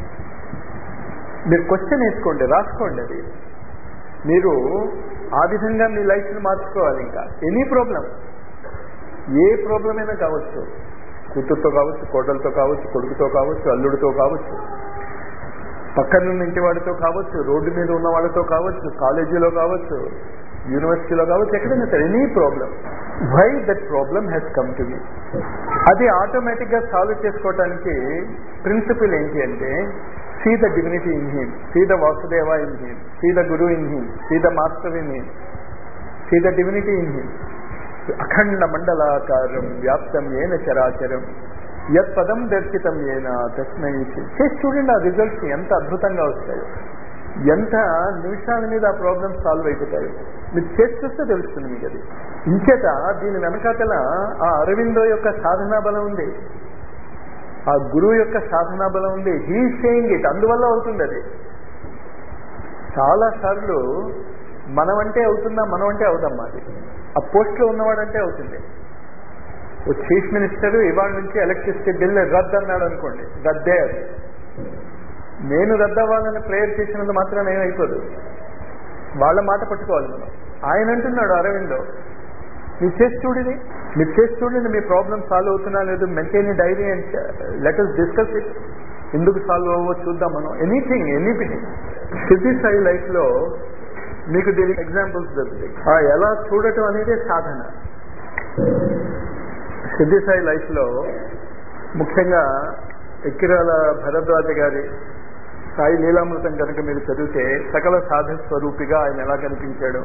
మీరు క్వశ్చన్ వేసుకోండి రాసుకోండి అది మీరు ఆ విధంగా మీ లైఫ్ని మార్చుకోవాలి ఇంకా ఎనీ ప్రాబ్లం ఏ ప్రాబ్లం అయినా కావచ్చు కూతురుతో కావచ్చు కోడలతో కావచ్చు కొడుకుతో కావచ్చు అల్లుడితో కావచ్చు పక్కనున్న ఇంటి వాడితో కావచ్చు రోడ్డు మీద ఉన్న వాళ్ళతో కావచ్చు కాలేజీలో కావచ్చు యూనివర్సిటీలో కావచ్చు ఎక్కడైనా సరే any problem why that problem has come to me అది ఆటోమేటిక్ గా సాల్వ్ చేసుకోవటానికి ప్రిన్సిపల్ ఏంటి అంటే see the divinity in him see the Vasudeva in him see the guru in him see the master in him see the divinity in him అఖండ మండలాకారం వ్యాప్తం ఏన చరాచరం యత్ పదం దర్శితం ఏనా తస్మై చేసి చూడండి ఆ రిజల్ట్స్ ఎంత అద్భుతంగా వస్తాయో ఎంత నిమిషాల మీద ఆ ప్రాబ్లమ్ సాల్వ్ అయిపోతాయి మీరు చేసి చూస్తే తెలుస్తుంది మీకు అది ఇంచేత దీని వెనకాతల ఆ అరవిందో యొక్క సాధనా బలం ఉంది ఆ గురువు యొక్క సాధనా బలం ఉంది హీ సేయింగ్ ఇట్ అందువల్ల అవుతుంది అది చాలా సార్లు మనమంటే అవుతుందా మనం అంటే అవుదమ్మా అది ఆ పోస్ట్ లో ఉన్నవాడంటే అవుతుంది ఓ చీఫ్ మినిస్టర్ ఇవాళ నుంచి ఎలక్ట్రిసిటీ బిల్ రద్దు అన్నాడు అనుకోండి రద్దే అది నేను రద్దు అవ్వాలని ప్రేయర్ చేసినందు మాత్రం ఏమైపోదు వాళ్ళ మాట పట్టుకోవాలి మనం ఆయన అంటున్నాడు అరవిందో మీరు చేసి చూడండి మీరు చేసి చూడండి మీ ప్రాబ్లమ్ సాల్వ్ అవుతున్నా లేదు maintain diary and let us discuss it ఎందుకు సాల్వ్ అవ్వో చూద్దాం మనం ఎనీథింగ్ ఎనీథింగ్ సిద్ధి సాయి లైఫ్ లో మీకు దీనికి ఎగ్జాంపుల్స్ దొరుకుతాయి ఆ ఎలా చూడటం అనేది సాధన సిద్ధి సాయి లైఫ్ లో ముఖ్యంగా ఎక్కిరాల భరద్వాజ గారి సాయి లీలామృతం కనుక మీరు చదివితే సకల సాధ స్వరూపిగా ఆయన ఎలా కనిపించాడు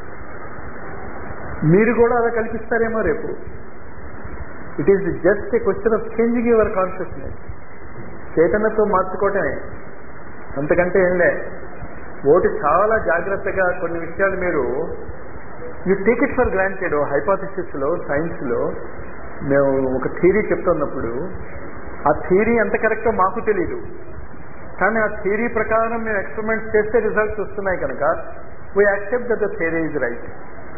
మీరు కూడా అలా కల్పిస్తారేమో రేపు it is just a question of changing your consciousness చేతనతో మార్చుకోవటమే అంతకంటే ఏం లే ఓటి చాలా జాగ్రత్తగా కొన్ని విషయాలు మీరు you take it for granted hypothesis లో సైన్స్ లో మేము ఒక థీరీ చెప్తున్నప్పుడు ఆ థీరీ ఎంత కరెక్టో మాకు తెలియదు కానీ ఆ థియరీ ప్రకారం మేము ఎక్స్పెరిమెంట్స్ చేస్తే రిజల్ట్స్ వస్తున్నాయి కనుక we accept that the theory is right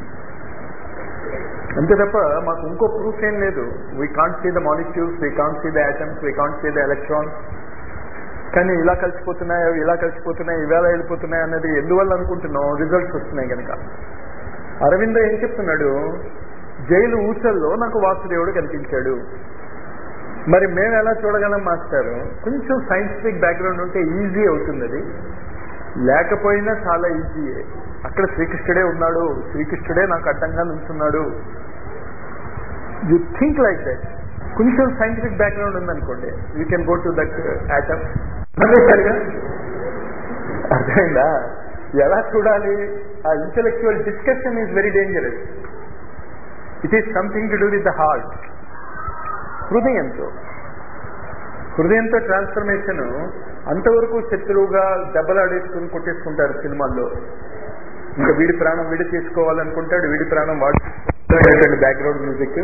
అంతే తప్ప మాకు ఇంకో ప్రూఫ్ ఏం లేదు we can't see the molecules we can't see the atoms we can't see the electrons కానీ ఇలా కలిసిపోతున్నాయి అవి ఇలా కలిసిపోతున్నాయి ఇవేళ వెళ్ళిపోతున్నాయి అన్నది ఎందువల్ల అనుకుంటున్నాం రిజల్ట్స్ వస్తున్నాయి కనుక అరవింద ఏం చెప్తున్నాడు జైలు ఊసల్లో నాకు వాసుదేవుడు కనిపించాడు మరి మేము ఎలా చూడగలం మాస్టారు కొంచెం సైంటిఫిక్ బ్యాక్గ్రౌండ్ ఉంటే ఈజీ అవుతుంది అది లేకపోయినా చాలా ఈజీయే అక్కడ శ్రీకృష్ణుడే ఉన్నాడు శ్రీకృష్ణుడే నాకు అడ్డంగా నుంచున్నాడు యు థింక్ లైక్ దట్ కొంచెం సైంటిఫిక్ బ్యాక్గ్రౌండ్ ఉందనుకోండి you can go to that atom సరిగా అర్థమైందా ఎలా చూడాలి ఆ intellectual discussion is very dangerous it is something to do with the heart హృదయంతో హృదయంతో ట్రాన్స్ఫర్మేషన్ అంతవరకు శత్రువుగా దెబ్బలాడేసుకుని కొట్టేసుకుంటారు సినిమాల్లో ఇంకా వీడి ప్రాణం వీడి తీసుకోవాలనుకుంటాడు వీడి ప్రాణం వాడు బ్యాక్గ్రౌండ్ మ్యూజిక్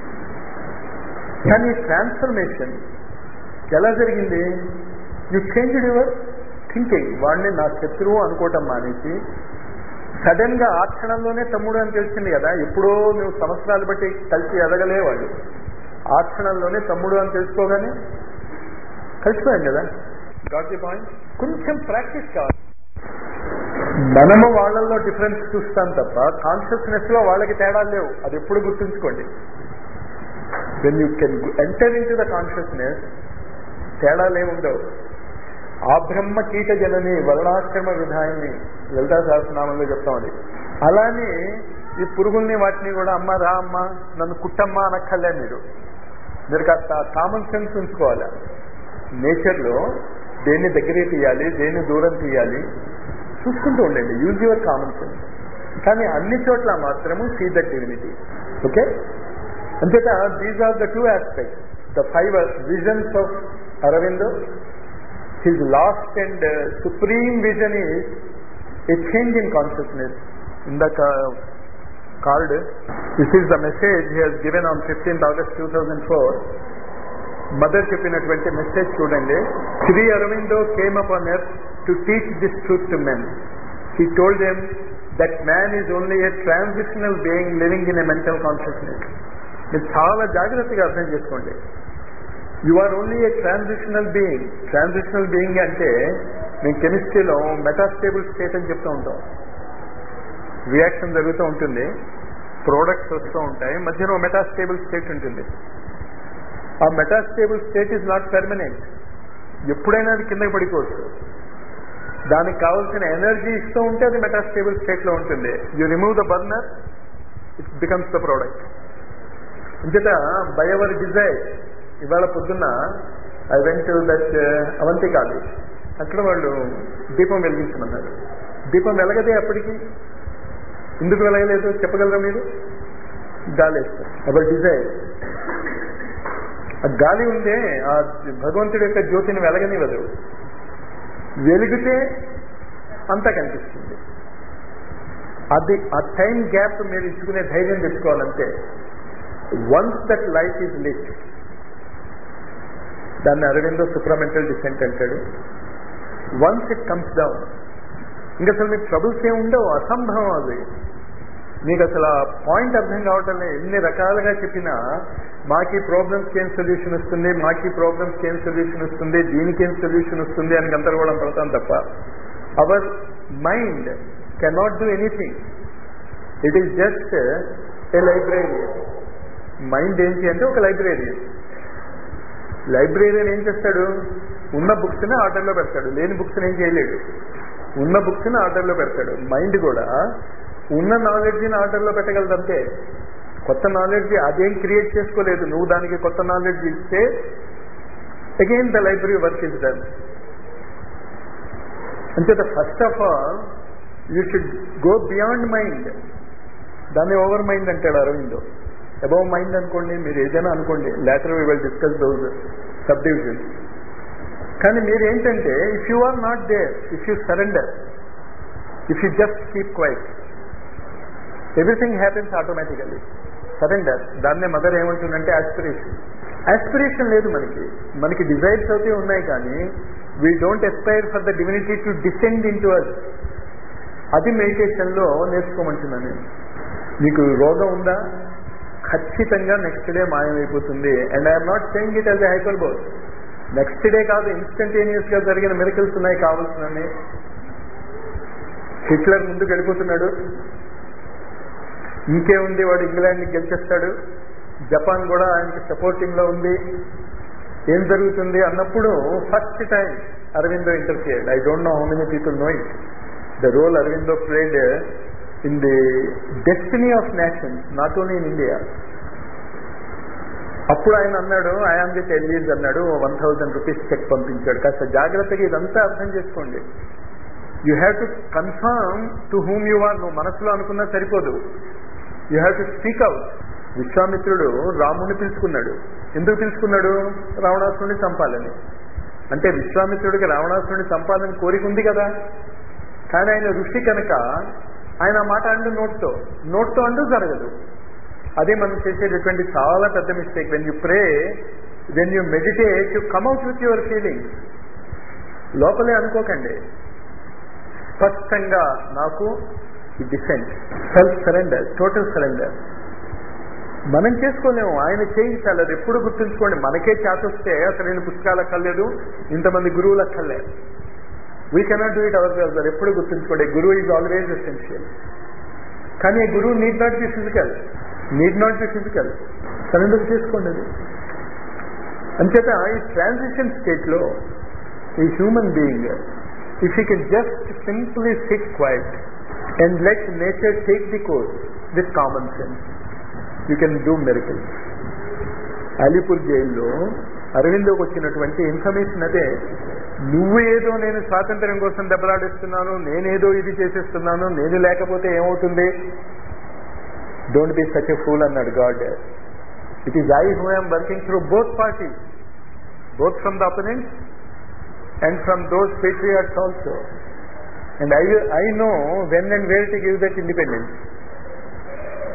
కానీ ట్రాన్స్ఫర్మేషన్ ఎలా జరిగింది యు చేంజ్ యువర్ థింకింగ్ వాడిని నా శత్రువు అనుకోవటం మానేసి సడన్ గా ఆ క్షణంలోనే తమ్ముడు అని తెలిసింది కదా ఎప్పుడో నువ్వు సంవత్సరాలు బట్టి కలిసి ఎదగలేవాడు ఆ క్షణంలోనే తమ్ముడు అని తెలుసుకోగానే కలిసిపోయాం కదా గాట్ ది పాయింట్ కొంచెం ప్రాక్టీస్ కావాలి మనము వాళ్ళల్లో డిఫరెన్స్ చూస్తాం తప్ప కాన్షియస్నెస్ లో వాళ్ళకి తేడాలు లేవు అది ఎప్పుడు గుర్తుంచుకోండి when you can enter into the consciousness తేడాలే ఉండవు ఆ బ్రహ్మ కీట జనని వర్ణాశ్రమ విధాయిని లలితా సహస్రనామంలో చెప్తాం అది అలానే ఈ పురుగుల్ని వాటిని కూడా అమ్మ రా అమ్మ నన్ను కుట్టమ్మ అనక్కర్లే మీరు మీరు కాస్త కామన్ సెన్స్ ఉంచుకోవాలి నేచర్లో దేన్ని దగ్గరే తీయాలి దేన్ని దూరం తీయాలి చూసుకుంటూ ఉండండి యూజ్ యువర్ కామన్ సెన్స్ కానీ అన్ని చోట్ల మాత్రము సీ ద డివినిటీ ఓకే అంతేత these are the two aspects the five visions of Aurobindo his last and supreme vision is a change in consciousness in the ca- card. This is the message he has given on 15th August 2004. Mother చెప్పినటువంటి message చూడండి Shri Aurobindo came up on earth to teach this truth to men he told them that man is only a transitional being living in a mental consciousness మీరు చాలా జాగ్రత్తగా అర్థం చేసుకోండి you are only a transitional being transitional being అంటే మేము కెమిస్ట్రీలో metastable state అని చెప్తూ ఉంటాం రియాక్షన్ జరుగుతూ ఉంటుంది ప్రోడక్ట్స్ వస్తూ ఉంటాయి మధ్యలో మెటాస్టేబుల్ స్టేట్ ఉంటుంది ఆ metastable state is not permanent ఎప్పుడైనా అది కిందకి పడిపోవచ్చు దానికి కావాల్సిన ఎనర్జీ ఇస్తూ ఉంటే అది మెటాస్టేబుల్ స్టేట్ లో ఉంటుంది you remove the burner it becomes the product ఇంచేత బై అవర్ డిజైర్ ఇవాళ పొద్దున్న I went to that Avanti college అక్కడ వాళ్ళు దీపం వెలిగించమన్నారు దీపం వెలగదే అప్పటికి ఎందుకు వెలగలేదు చెప్పగలరా మీరు గాలి వేస్తారు అవర్ డిజైర్ ఆ గాలి ఉందే ఆ భగవంతుడి యొక్క జ్యోతిని వెలగనివ్వదు వెలిగితే అంతా కనిపిస్తుంది అది ఆ టైం గ్యాప్ మీరు ఇచ్చుకునే ధైర్యం తెచ్చుకోవాలంటే once that light is lit దాన్ని అరవిందో సుప్రమెంటల్ డిసెంట్ అంటాడు వన్స్ ఇట్ కమ్స్ డౌన్ ఇంకా అసలు మీకు ట్రబుల్స్ ఏమి ఉండవు అసంభవం అది మీకు అసలు ఆ పాయింట్ అర్థం కావటం లేదు ఎన్ని రకాలుగా చెప్పినా మాకు ఈ ప్రాబ్లమ్స్కి ఏం సొల్యూషన్ వస్తుంది మాకు ఈ ప్రాబ్లమ్స్కి ఏం సొల్యూషన్ వస్తుంది దీనికి ఏం సొల్యూషన్ వస్తుంది అని గందరగోళం పడతాం తప్ప our mind cannot do anything it is just a librarian mind ఏంటి అంటే ఒక లైబ్రేరియన్ లైబ్రేరియన్ ఏం చేస్తాడు ఉన్న బుక్స్ని ఆర్డర్లో పెడతాడు లేని బుక్స్ని ఏం చేయలేడు ఉన్న బుక్స్ని ఆర్డర్లో పెడతాడు మైండ్ కూడా ఉన్న నాలెడ్జ్ని ఆర్డర్లో పెట్టగలదంతే కొత్త నాలెడ్జ్ అదేం క్రియేట్ చేసుకోలేదు నువ్వు దానికి కొత్త నాలెడ్జ్ ఇస్తే again the library work is done అంచేత first of all you should go beyond mind దాన్ని ఓవర్ మైండ్ అంటాడు అరవిందో అబౌవ్ మైండ్ అనుకోండి మీరు ఏదైనా అనుకోండి later we will discuss those subdivision కానీ మీరు ఏంటంటే if you are not there if you surrender if you just keep quiet everything happens automatically surrender దాన్నే మదర్ ఏమంటుందంటే ఆస్పిరేషన్ ఆస్పిరేషన్ లేదు మనకి మనకి డిజైర్స్ అయితే ఉన్నాయి కానీ we don't aspire for the divinity to descend into us అది మెడిటేషన్లో నేర్చుకోమంటున్నాను నేను మీకు రోగం ఉందా ఖచ్చితంగా నెక్స్ట్ డే మాయమైపోతుంది and I'm not saying it as a hyperbole next day కాదు ఇన్స్టంటేనియస్ గా జరిగిన మెడికల్స్ ఉన్నాయి కావాల్సినవి హిట్లర్ ముందుకు వెళ్ళిపోతున్నాడు ఇంకేముంది వాడు ఇంగ్లాండ్ని గెలిచేస్తాడు జపాన్ కూడా ఆయనకి సపోర్టింగ్ లో ఉంది ఏం జరుగుతుంది అన్నప్పుడు first time Aurobindo interfered I don't know how many people know it the role Aurobindo played in the destiny of nations not only in India అప్పుడు ఆయన అన్నాడు ఐఆమ్ ది టెల్లీజ్ అన్నాడు వన్ థౌజండ్ రూపీస్ చెక్ పంపించాడు కాస్త జాగ్రత్తగా ఇదంతా అర్థం చేసుకోండి you have to confirm to whom you are నువ్వు మనసులో అనుకున్నా సరిపోదు you have to speak out విశ్వామిత్రుడు రాముని పిలుచుకున్నాడు ఎందుకు పిలుచుకున్నాడు రావణాసురుని చంపాలని అంటే విశ్వామిత్రుడికి రావణాసురుని చంపాలని కోరిక ఉంది కదా కానీ ఆయన ఋషి కనుక ఆయన ఆ మాట అంటూ నోట్తో నోట్తో అంటూ జరగదు అదే మనం చేసేటటువంటి చాలా పెద్ద mistake when you pray when you meditate you come out with your feelings లోపలే అనుకోకండి స్పష్టంగా నాకు ఈ descent self surrender total surrender మనం చేసుకోలేము ఆయన చేయించాలి అది ఎప్పుడు గుర్తుంచుకోండి మనకే చేతొస్తే అసలు నేను పుస్తకాలు అక్కర్లేదు ఇంతమంది గురువులు అక్కర్లేదు we cannot do it ourselves ఎప్పుడు గుర్తుంచుకోండి గురువు ఈజ్ ఆల్వేజ్ ఎసెన్షియల్ కానీ గురువు need not be physical need not be physical surrender చేసుకోండి అది అంచేత ఈ ట్రాన్సిషన్ స్టేట్లో ఈ human being if you can just simply sit quiet and let nature take the course with common sense, you can do miracles. Alipore జైల్లో అరవిందోకి వచ్చినటువంటి information అదే నువ్వు ఏదో నేను స్వాతంత్ర్యం కోసం దెబ్బలాడిస్తున్నాను నేనేదో ఇది చేసేస్తున్నాను నేను లేకపోతే ఏమవుతుంది don't be such a fool అన్నాడు God it is I who I'm working through both parties both from the opponents and from those patriots also. And I, I know when and where to give that independence.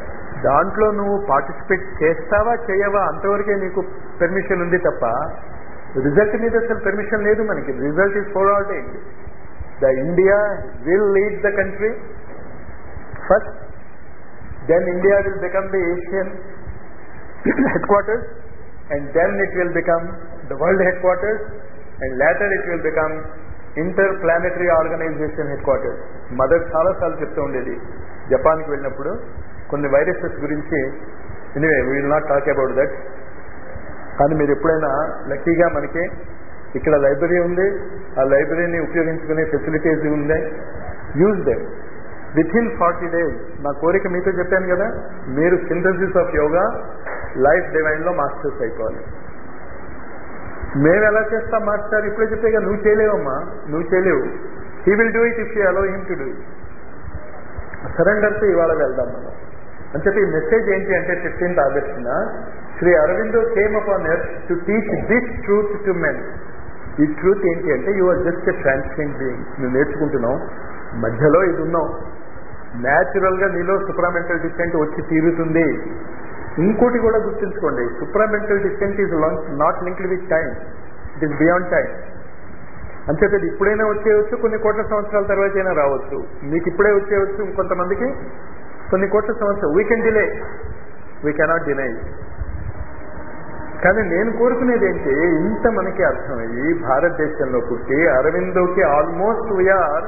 దాంట్లో నువ్వు participate చేస్తావా చేయవా అంతవరకే నీకు permission ఉంది తప్ప result మీద అసలు పెర్మిషన్ లేదు మనకి result is for all time the India will lead the country first then India will become the Asian headquarters and then it will become the world headquarters and later it will become interplanetary organisation headquarters mother చాలాసార్లు చెప్తూ ఉండేది జపాన్కి వెళ్ళినప్పుడు కొన్ని viruses గురించి anyway will not talk about that కానీ మీరు ఎప్పుడైనా లక్కీగా మనకి ఇక్కడ లైబ్రరీ ఉంది ఆ లైబ్రరీని ఉపయోగించుకునే ఫెసిలిటీస్ ఉంది use they within forty days నా కోరిక మీతో చెప్పాను కదా మీరు సింథసిస్ ఆఫ్ యోగా లైఫ్ డివైన్లో మాస్టర్స్ అయిపోవాలి మేము ఎలా చేస్తాం మాస్టర్ ఇప్పుడే చెప్పేగా నువ్వు చేయలేవమ్మా నువ్వు చేయలేవు he will do it if you allow him to do సరెండర్తో ఇవాళ వెళ్దాం మనం అంచేత ఈ మెసేజ్ ఏంటి అంటే ఫిఫ్టీన్త్ ఆగస్టున Shri Aurobindo came upon earth to teach this truth to men ఈ ట్రూత్ ఏంటి అంటే you are just a transient being నువ్వు నేర్చుకుంటున్నావు మధ్యలో ఇది ఉన్నావు న్యాచురల్ గా నీలో సుప్రామెంటల్ డిస్టెంట్ వచ్చి తీరుతుంది ఇంకోటి కూడా గుర్తుంచుకోండి supramental descent is not linked with time it is beyond time అంచేత ఇది ఇప్పుడైనా వచ్చేయచ్చు కొన్ని కోట్ల సంవత్సరాల తర్వాత అయినా రావచ్చు మీకు ఇప్పుడే వచ్చేయచ్చు ఇంకొంతమందికి కొన్ని కోట్ల సంవత్సరాలు we can delay we cannot deny కానీ నేను కోరుకునేది ఏంటి ఇంత మనకి అర్థమయ్యి భారతదేశంలో పుట్టి అరవిందోకి ఆల్మోస్ట్ వీఆర్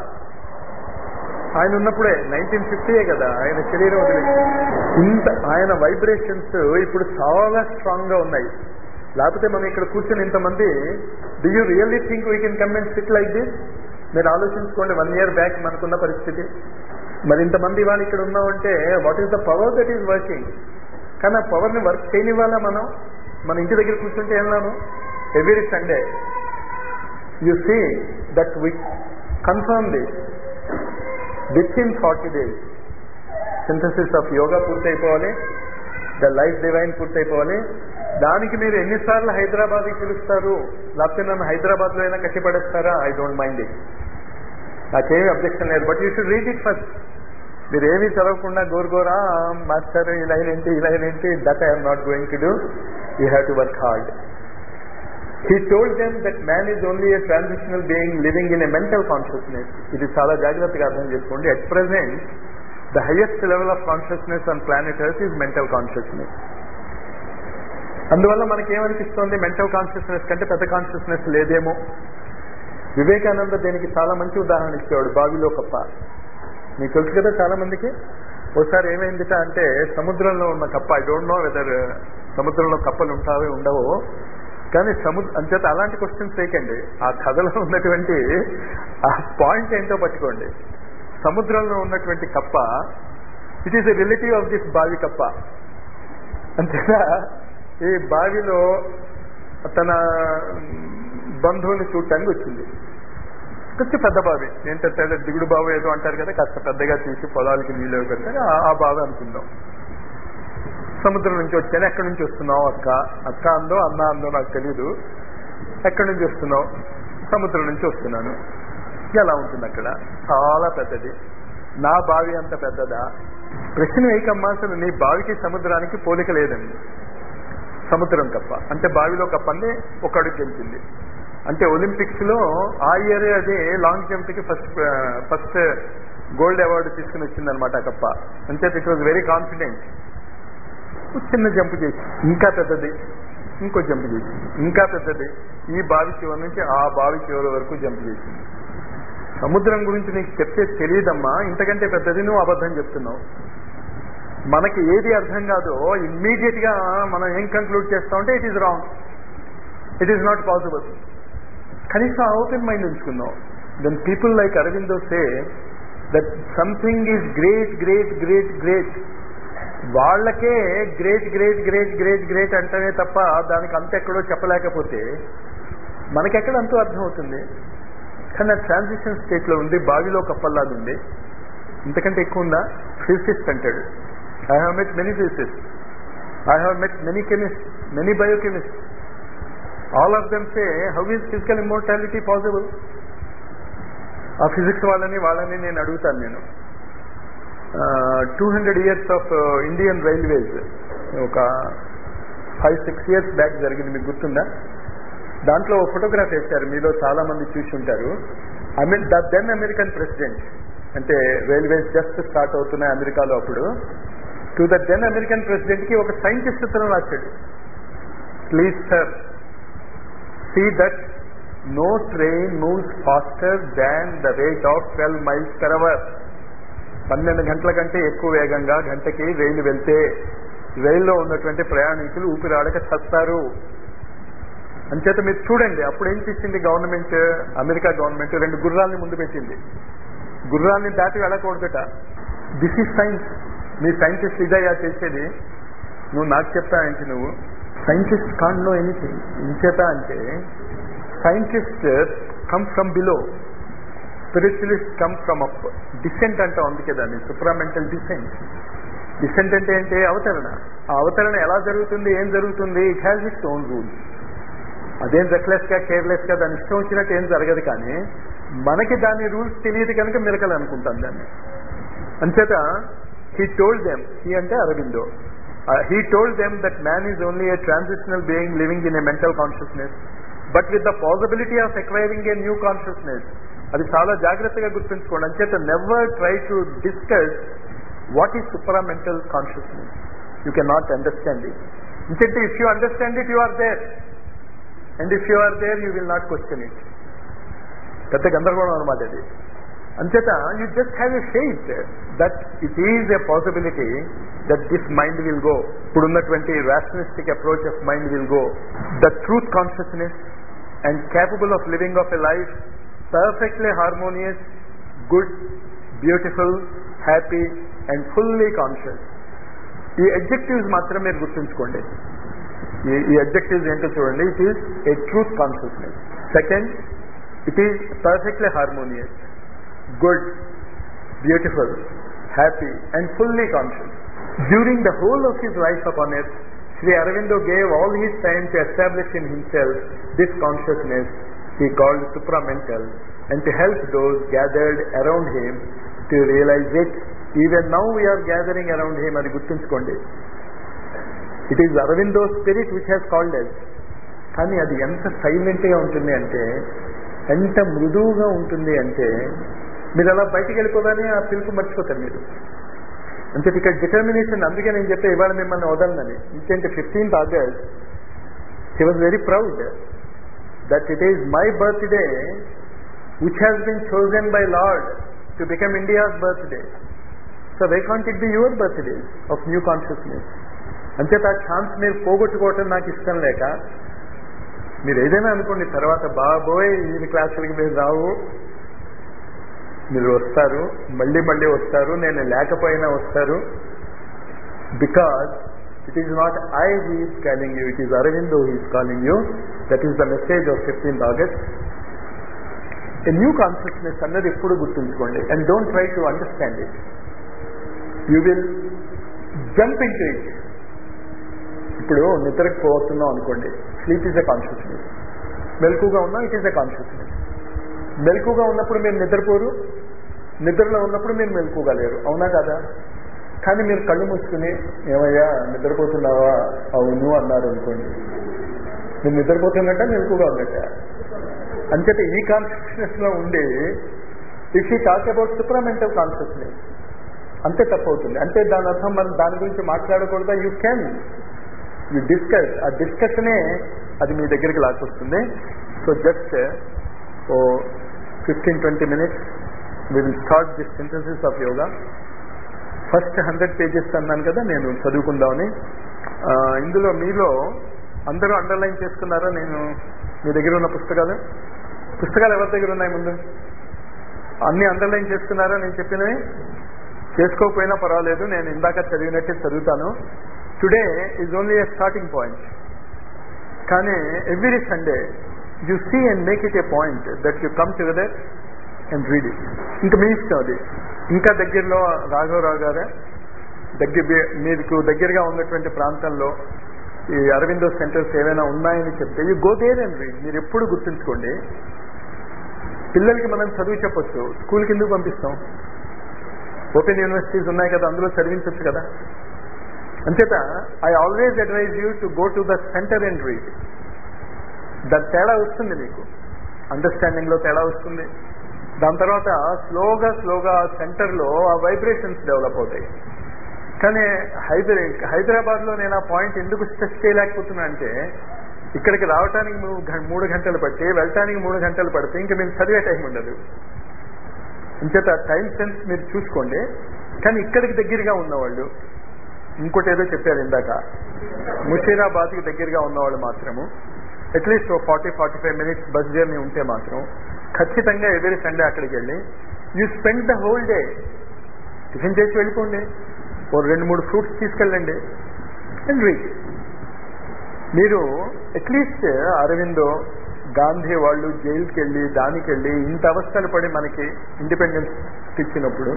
ఆయన ఉన్నప్పుడే నైన్టీన్ ఫిఫ్టీయే కదా ఆయన శరీరం వదిలి ఇంత ఆయన వైబ్రేషన్స్ ఇప్పుడు చాలా స్ట్రాంగ్ గా ఉన్నాయి లేకపోతే మనం ఇక్కడ కూర్చొని ఇంతమంది do you really think we can come and sit like this మీరు ఆలోచించుకోండి వన్ ఇయర్ బ్యాక్ మనకున్న పరిస్థితి మరి ఇంతమంది వాళ్ళు ఇక్కడ ఉన్నామంటే what is the power that is working కానీ ఆ పవర్ని వర్క్ చేయనివ్వాలా మనం మన ఇంటి దగ్గర కూర్చుంటే వెళ్ళాను every Sunday you see that we confirm this within forty days synthesis of yoga పూర్తయిపోవాలి ద లైఫ్ డివైన్ పూర్తయిపోవాలి దానికి మీరు ఎన్నిసార్లు హైదరాబాద్కి పిలుస్తారు లేకపోతే నన్ను హైదరాబాద్ లో అయినా కట్టిపడేస్తారా ఐ డోంట్ మైండ్ ఇట్ నాకేమీ అబ్జెక్షన్ లేదు but you should read it first మీరు ఏమీ చదవకుండా గోరుగోరా మాస్టర్ ఈ లైన్ ఏంటి ఈ లైన్ ఏంటి that I'm not going to do you have to work hard he told them that man is only a transitional being living in a mental consciousness ఇది చాలా జాగ్రత్తగా అర్థం చేసుకోండి at present the highest level of consciousness on planet earth is mental consciousness అందువల్ల మనకేమనిపిస్తోంది mental consciousness కంటే పెద్ద consciousness లేదేమో వివేకానంద దీనికి చాలా మంచి ఉదాహరణ ఇచ్చేవాడు బావిలో కప్ప మీకు తెలుసు కదా చాలా మందికి ఒకసారి ఏమైందిట అంటే సముద్రంలో ఉన్న కప్ప ఐ డోంట్ నో వెదర్ సముద్రంలో కప్పలు ఉంటావో ఉండవో కానీ సముద్ర అంచేత అలాంటి క్వశ్చన్స్ వేయకండి ఆ కథలో ఉన్నటువంటి ఆ పాయింట్ ఏంటో పట్టుకోండి సముద్రంలో ఉన్నటువంటి కప్ప it is a relative of this బావి కప్ప అంతేనా ఈ బావిలో తన బంధువుని చూడటానికి వచ్చింది కొంచెం పెద్ద బావి ఏంటంటే దిగుడు బావి ఏదో అంటారు కదా కాస్త పెద్దగా తీసి పొలాలకి నీళ్ళు పెడతారు ఆ బావి అనుకుందాం సముద్రం నుంచి వచ్చాను ఎక్కడి నుంచి వస్తున్నావు అక్క అక్క అందో అన్న అందో నాకు తెలియదు ఎక్కడి నుంచి వస్తున్నావు సముద్రం నుంచి వస్తున్నాను ఎలా ఉంటుంది అక్కడ చాలా పెద్దది నా బావి అంత పెద్దదా ప్రశ్న వేయకమ్మా అసలు నీ బావికి సముద్రానికి పోలిక లేదండి సముద్రం కప్ప అంటే బావిలో కప్పని ఒక అడుగు గెలిచింది అంటే ఒలింపిక్స్ లో ఆ ఇయర్ అది లాంగ్ జంప్ కి ఫస్ట్ ఫస్ట్ గోల్డ్ అవార్డు తీసుకుని వచ్చింది అనమాట కప్ప అంటే ఇట్ వాజ్ వెరీ కాన్ఫిడెంట్ చిన్న జంప్ చేసి ఇంకా పెద్దది ఇంకో జంప్ చేసింది ఇంకా పెద్దది ఈ బావి చివరి నుంచి ఆ బావి చివరి వరకు జంప్ చేసింది సముద్రం గురించి నీకు చెప్తే తెలియదమ్మా ఇంతకంటే పెద్దది నువ్వు అబద్ధం చెప్తున్నావు మనకి ఏది అర్థం కాదో ఇమ్మీడియట్ గా మనం ఏం కంక్లూడ్ చేస్తామంటే it is wrong it is not possible కనీసం ఓపెన్ మైండ్ ఉంచుకుందాం then people like Aurobindo say that something is great great great great వాళ్ళకే great great great great great అంటేనే తప్ప దానికి అంత ఎక్కడో చెప్పలేకపోతే మనకెక్కడ అంతూ అర్థమవుతుంది కానీ ఆ ట్రాన్సిషన్ స్టేట్ లో ఉంది బావిలో కప్పల్లాగా ఉంది ఇంతకంటే ఎక్కువ ఉందా ఫిజిసిస్ట్ అంటాడు I have met many physicist I have met many chemist many biochemist all of them say how is physical immortality possible ఆ ఫిజిక్స్ వాళ్ళని వాళ్ళని నేను అడుగుతాను నేను two hundred years of Indian railways ఒక ఫైవ్ సిక్స్ ఇయర్స్ బ్యాక్ జరిగింది మీకు గుర్తుందా దాంట్లో ఫోటోగ్రాఫ్ వేశారు మీలో చాలా మంది చూసి ఉంటారు ద దెన్ అమెరికన్ ప్రెసిడెంట్ అంటే రైల్వేస్ జస్ట్ స్టార్ట్ అవుతున్నాయి అమెరికాలో అప్పుడు to the then American president కి ఒక సైంటిస్ట్ ఉత్తరం రాశాడు please sir see that no train moves faster than the rate of twelve miles per hour పన్నెండు గంటల కంటే ఎక్కువ వేగంగా గంటకి రైలు వెళ్తే రైల్లో ఉన్నటువంటి ప్రయాణికులు ఊపిరాడక చస్తారు అంచేత మీరు చూడండి అప్పుడు ఏం చేసింది గవర్నమెంట్ అమెరికా గవర్నమెంట్ రెండు గుర్రాల్ని ముందు పెట్టింది గుర్రాల్ని దాటి వెళ్ళకూడదట దిస్ ఈజ్ సైన్స్ మీ సైంటిస్ట్ ఇదయ్యా చేసేది నువ్వు నాకు చెప్తా ఏంటి నువ్వు సైంటిస్ట్ కాన్ నో ఎనీథింగ్ ఇంచేత అంటే scientist come from below spiritualist come from up descent అంటాం అందుకే దాన్ని సుప్రామెంటల్ డిసెంట్ డిసెంట్ అంటే ఏంటి అవతరణ ఆ అవతరణ ఎలా జరుగుతుంది ఏం జరుగుతుంది it has its own rules అదేం రెక్లెస్ గా కేర్లెస్ గా దాని ఇష్టం వచ్చినట్టు ఏం జరగదు కానీ మనకి దాని రూల్స్ తెలియదు కనుక మిరకలు అనుకుంటాం దాన్ని అంచేత హీ టోల్డ్ దెమ్ హీ అంటే Aurobindo he told them that man is only a transitional being living in a mental consciousness but with the possibility of acquiring a new consciousness అది చాలా జాగ్రత్తగా గుర్తుంచుకోండి అంచేత never try to discuss what is supramental consciousness you can not understand it ఇంకంటే if you understand it you are there and if you are there you will not question it పెద్ద గందరగోళం అనమాట అది అంచేత you just have a faith that it is a possibility that this mind will go ఇప్పుడున్నటువంటి rationalistic approach of mind will go the truth consciousness and capable of living of a life perfectly harmonious good beautiful happy and fully conscious ఈ adjectives మాత్రం మీరు గుర్తుంచుకోండి ఈ adjectives ఏంటో చూడండి it is a truth consciousness second it is perfectly harmonious good beautiful happy and fully conscious during the whole of his life upon earth Sri Aurobindo gave all his time to establish in himself this consciousness he called supramental and to help those gathered around him to realize it. Even now we are gathering around him అది గుర్తుంచుకోండి it is Aurobindo spirit which has called as కానీ అది ఎంత సైలెంట్గా ఉంటుంది అంటే ఎంత మృదువుగా ఉంటుంది అంటే మీరు అలా బయటికి వెళ్ళిపోగానే ఆ పిలుపు మర్చిపోతారు మీరు అంటే ఇక్కడ డిటర్మినేషన్ అందుకే నేను చెప్పే ఇవాళ మిమ్మల్ని వదలనని ఇంకేంటి fifteenth August he was very proud that it is my birthday which has been chosen by Lord to become India's birthday so why can't it be your birthday of new consciousness అంచేత ఆ chance మీరు పోగొట్టుకోవటం నాకు ఇష్టం లేక మీరు ఏదైనా అనుకోండి తర్వాత బాబోయ్ ఈ క్లాసులకి మీరు రావు మీరు వస్తారు మళ్ళీ మళ్ళీ వస్తారు నేను లేకపోయినా వస్తారు because it is not I he is calling you it is Aurobindo he is calling you that is the message of fifteenth August a new consciousness అన్నది ఎప్పుడు గుర్తుంచుకోండి and don't try to understand it you will jump into it ఇప్పుడు నిద్రకు పోతున్నాం అనుకోండి sleep is a consciousness మెలకుగా ఉన్నా it is a consciousness మెలకుగా ఉన్నప్పుడు మీరు నిద్రపోరు నిద్రలో ఉన్నప్పుడు మీరు మెలకుగా లేరు అవునా కదా కానీ మీరు కళ్ళు మూసుకుని ఏమయ్యా నిద్రపోతున్నావా అవును అన్నారు అనుకోండి మీరు నిద్రపోతున్నట్ట మెలకుగా ఉన్నట్ట అంచేత ఈ కాన్షియస్నెస్ లో ఉండి if you talk about supramental consciousness అంతే తప్పవుతుంది అంటే దాని అర్థం మనం దాని గురించి మాట్లాడకూడదా యూ కెన్ యూ డిస్కస్ ఆ డిస్కషనే అది మీ దగ్గరికి లాక్కొస్తుంది సో జస్ట్ ఓ fifteen twenty minutes will start this synthesis of yoga first hundred pages అన్నాను కదా నేను చదువుకుందామని ఇందులో మీలో అందరూ అండర్లైన్ చేసుకున్నారా నేను మీ దగ్గర ఉన్న పుస్తకాలు పుస్తకాలు ఎవరి దగ్గర ఉన్నాయి ముందు అన్ని అండర్లైన్ చేసుకున్నారా నేను చెప్పినవి చేసుకోకపోయినా పర్వాలేదు నేను ఇందాక చదివినట్టే చదువుతాను today is only a starting point కానీ every Sunday you see and make it a point that you come together and read it ఇంకా మీ ఇష్టం అది ఇంకా దగ్గరలో రాఘవరావు గారే దగ్గర మీకు దగ్గరగా ఉన్నటువంటి ప్రాంతంలో ఈ అరవిందో సెంటర్స్ ఏవైనా ఉన్నాయని చెప్తే you go there and read మీరు ఎప్పుడు గుర్తుంచుకోండి పిల్లలకి మనం చదువు చెప్పొచ్చు స్కూల్కి ఎందుకు పంపిస్తాం ఓపెన్ యూనివర్సిటీస్ ఉన్నాయి కదా అందులో చదివించవచ్చు కదా అంచేత I always advise you to go to the centre and read దాని తేడా వస్తుంది మీకు అండర్స్టాండింగ్ లో తేడా వస్తుంది దాని తర్వాత స్లోగా స్లోగా సెంటర్లో ఆ వైబ్రేషన్స్ డెవలప్ అవుతాయి కానీ హైదరా హైదరాబాద్ లో నేను ఆ పాయింట్ ఎందుకు స్ట్రెస్ చేయలేకపోతున్నా అంటే ఇక్కడికి రావడానికి మూడు గం- మూడు గంటలు పట్టి వెళ్ళటానికి మూడు గంటలు పడితే ఇంకా మేము చదివే టైం ఉండదు ఇంచేత టైం సెన్స్ మీరు చూసుకోండి కానీ ఇక్కడికి దగ్గరగా ఉన్నవాళ్ళు ఇంకోటి ఏదో చెప్పారు ఇందాక ముషీరాబాద్కి దగ్గరగా ఉన్నవాళ్ళు మాత్రము అట్లీస్ట్ ఓ forty forty five minutes bus journey ఉంటే మాత్రం ఖచ్చితంగా ఎవరి సండే అక్కడికి వెళ్ళి you spend the whole day tiffin చేసి వెళ్ళిపోండి ఓ రెండు మూడు ఫ్రూట్స్ తీసుకెళ్ళండి అండ్ రీడ్ మీరు అట్లీస్ట్ అరవిందో గాంధీ వాళ్ళు జైలుకి వెళ్ళి దానికి వెళ్ళి ఇంత అవస్థలు పడి మనకి ఇండిపెండెన్స్ ఇచ్చినప్పుడు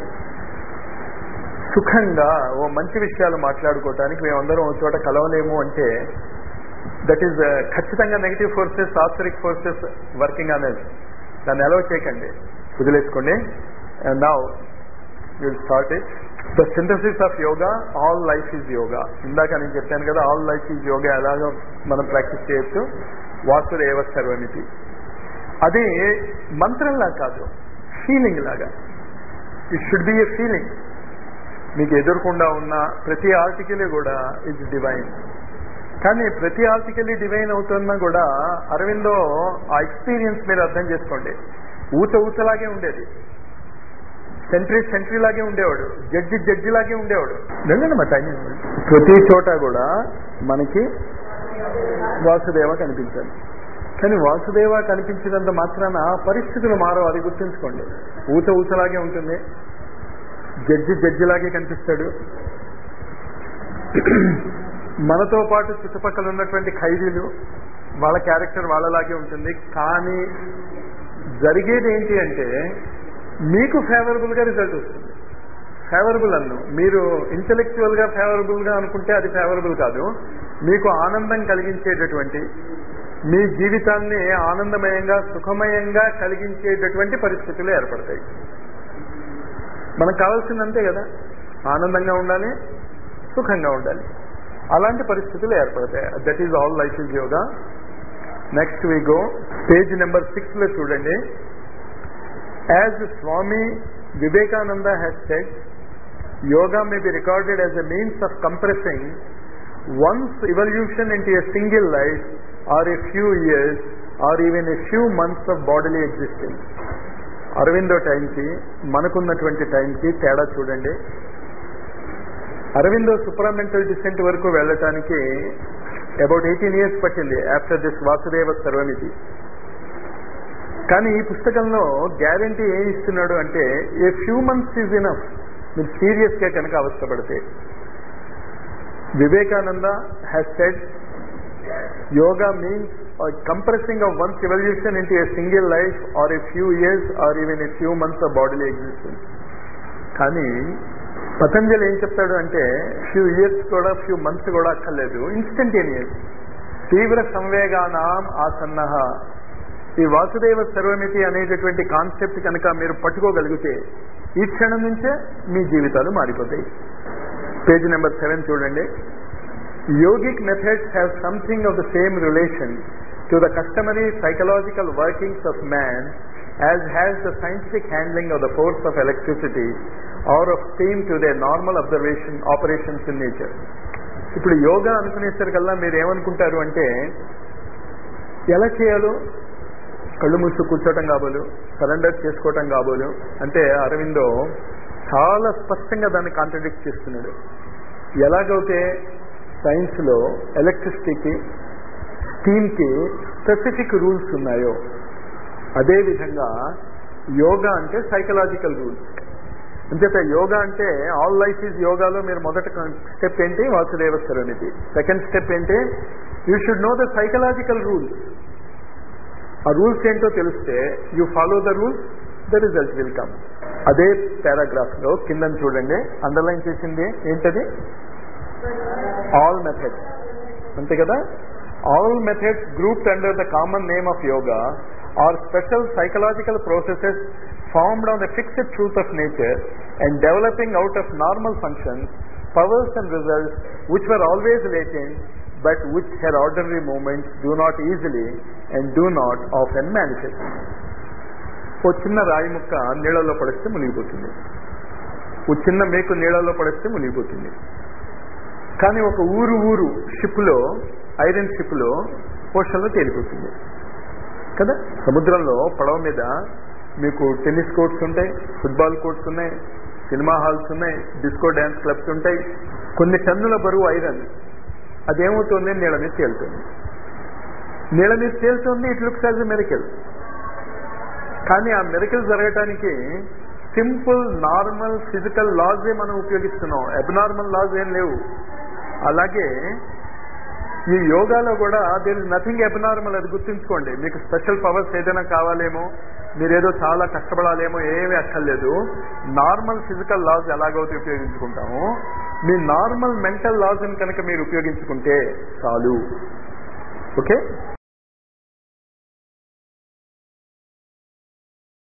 సుఖంగా ఓ మంచి విషయాలు మాట్లాడుకోవటానికి మేమందరం ఒక చోట కలవలేము అంటే దట్ ఈస్ ఖచ్చితంగా నెగిటివ్ ఫోర్సెస్ ఆస్టరిక్ ఫోర్సెస్ వర్కింగ్ అనేది దాన్ని అలవ్ చేయకండి వదిలేసుకోండి now will start it the synthesis of yoga all life is yoga ఇందాక నేను చెప్పాను కదా ఆల్ లైఫ్ ఈజ్ యోగా ఎలాగో మనం ప్రాక్టీస్ చేయొచ్చు వాసుదేవ సర్వమితి అది మంత్రంలా కాదు ఫీలింగ్ లాగా it should be a feeling మీకు ఎదురకుండా ఉన్న ప్రతి ఆర్టికల్ కూడా ఇస్ డివైన్ కానీ ప్రతి ఆర్టికల్ డివైన్ అవుతున్నా కూడా అరవిందో ఆ ఎక్స్పీరియన్స్ మీరు అర్థం చేసుకోండి ఊత ఊతలాగే ఉండేది సెంట్రీ సెంట్రీ లాగే ఉండేవాడు జడ్జి జడ్జి లాగే ఉండేవాడు వెళ్ళండి మా టైం ప్రతి చోట కూడా మనకి వాసుదేవ కనిపించాలి కానీ వాసుదేవ కనిపించినంత మాత్రాన పరిస్థితులు మారవు అది గుర్తుంచుకోండి ఊత ఊతలాగే ఉంటుంది జడ్జి జడ్జిలాగే కనిపిస్తాడు మనతో పాటు చుట్టుపక్కల ఉన్నటువంటి ఖైదీలు వాళ్ళ క్యారెక్టర్ వాళ్ళలాగే ఉంటుంది కానీ జరిగేది ఏంటి అంటే మీకు ఫేవరబుల్ గా రిజల్ట్ వస్తుంది ఫేవరబుల్ అన్ను మీరు ఇంటలెక్చువల్ గా ఫేవరబుల్ గా అనుకుంటే అది ఫేవరబుల్ కాదు మీకు ఆనందం కలిగించేటటువంటి మీ జీవితాన్ని ఆనందమయంగా సుఖమయంగా కలిగించేటటువంటి పరిస్థితులు ఏర్పడతాయి మనకు కావాల్సింది అంతే కదా ఆనందంగా ఉండాలి సుఖంగా ఉండాలి అలాంటి పరిస్థితులు ఏర్పడతాయి that is all life is yoga next we go page number six లో చూడండి as Swami Vivekananda has said yoga may be recorded as a means of compressing one's evolution into a single life or a few years or even a few months of bodily existence Aurobindo టైంకి మనకున్నటువంటి టైంకి తేడా చూడండి Aurobindo supramental descent వరకు వెళ్ళటానికి about eighteen years పట్టింది after this వాసుదేవ సర్వమితి కానీ ఈ పుస్తకంలో గ్యారంటీ ఏం ఇస్తున్నాడు అంటే a few months is enough మీరు సీరియస్ గా కనుక అవస్థపడితే Vivekananda has said yoga means compressing of one's evolution into a single life or a few years or even a few months of bodily existence కానీ పతంజలి ఏం చెప్తాడు అంటే ఫ్యూ ఇయర్స్ కూడా few months కూడా అక్కర్లేదు ఇన్స్టంటేనియస్ తీవ్ర సంవేగానాం ఆసన్న ఈ వాసుదేవ సర్వమితి అనేటటువంటి కాన్సెప్ట్ కనుక మీరు పట్టుకోగలిగితే ఈ క్షణం నుంచే మీ జీవితాలు మారిపోతాయి పేజ్ నెంబర్ సెవెన్ చూడండి yogic methods have something of the same relation to the customary psychological workings of man as has the scientific handling of the force of electricity or of steam to they normal observation operations in nature ఇప్పుడు yoga అనుకునేసరికల్లా మీరు ఏమనుకుంటారు అంటే ఎలా చేయాలో కళ్ళు మూసు కూర్చోవటం కాబోలు surrender చేసుకోవటం కాబోలు అంటే అరవిందో చాలా స్పష్టంగా దాన్ని కాంట్రడిక్ట్ చేస్తున్నాడు ఎలాగైతే సైన్స్లో ఎలక్ట్రిసిటీకి స్టీమ్కి స్పెసిఫిక్ రూల్స్ ఉన్నాయో అదేవిధంగా యోగా అంటే సైకలాజికల్ రూల్స్ అంచేత యోగా అంటే ఆల్ లైఫ్ ఈజ్ యోగాలో మీరు మొదటి స్టెప్ ఏంటి వాసుదేవ సరణితి సెకండ్ స్టెప్ ఏంటి you should know the psychological rules ఆ రూల్స్ ఏంటో తెలిస్తే you follow the rules the result will come అదే పారాగ్రాఫ్ లో కింద చూడండి అండర్లైన్ చేసింది ఏంటది ఆల్ మెథడ్స్ అంతే కదా all methods grouped under the common name of yoga are special psychological processes formed on the fixed truth of nature and developing out of normal functions, powers and results which were always latent but which her ordinary movements do not easily and do not often manifest. ఓ చిన్న రాయి ముక్క నీళ్ళలో పడిస్తే మునిగిపోతుంది ఓ చిన్న మేకు నీళ్ళలో పడిస్తే మునిగిపోతుంది కానీ ఒక ఊరు ఊరు షిప్లో ఐరన్ షిప్లో ఓషన్లో తేలిపోతుంది కదా సముద్రంలో పడవ మీద మీకు టెన్నిస్ కోర్ట్స్ ఉంటాయి ఫుట్బాల్ కోర్ట్స్ ఉన్నాయి సినిమా హాల్స్ ఉన్నాయి డిస్కో డ్యాన్స్ క్లబ్స్ ఉంటాయి కొన్ని టన్నుల బరువు ఐరన్ అదేమవుతుంది నీళ్ళ మీద తేలుతుంది నీళ్ళ మీద తేలుతుంది ఇట్ లుక్స్ యాజ్ మెరికల్ కానీ ఆ మెరికల్ జరగటానికి సింపుల్ నార్మల్ ఫిజికల్ లాజే మనం ఉపయోగిస్తున్నాం అబ్నార్మల్ లాజ్ ఏం లేవు అలాగే ఈ యోగాలో కూడా దేర్ ఇస్ నథింగ్ అబ్నార్మల్ అది గుర్తుంచుకోండి మీకు స్పెషల్ పవర్స్ ఏదైనా కావాలేమో మీరేదో చాలా కష్టపడాలేమో ఏమీ అక్కర్లేదు నార్మల్ ఫిజికల్ లాస్ ఎలాగైతే ఉపయోగించుకుంటామో మీ నార్మల్ మెంటల్ లాస్ కనుక మీరు ఉపయోగించుకుంటే చాలు ఓకే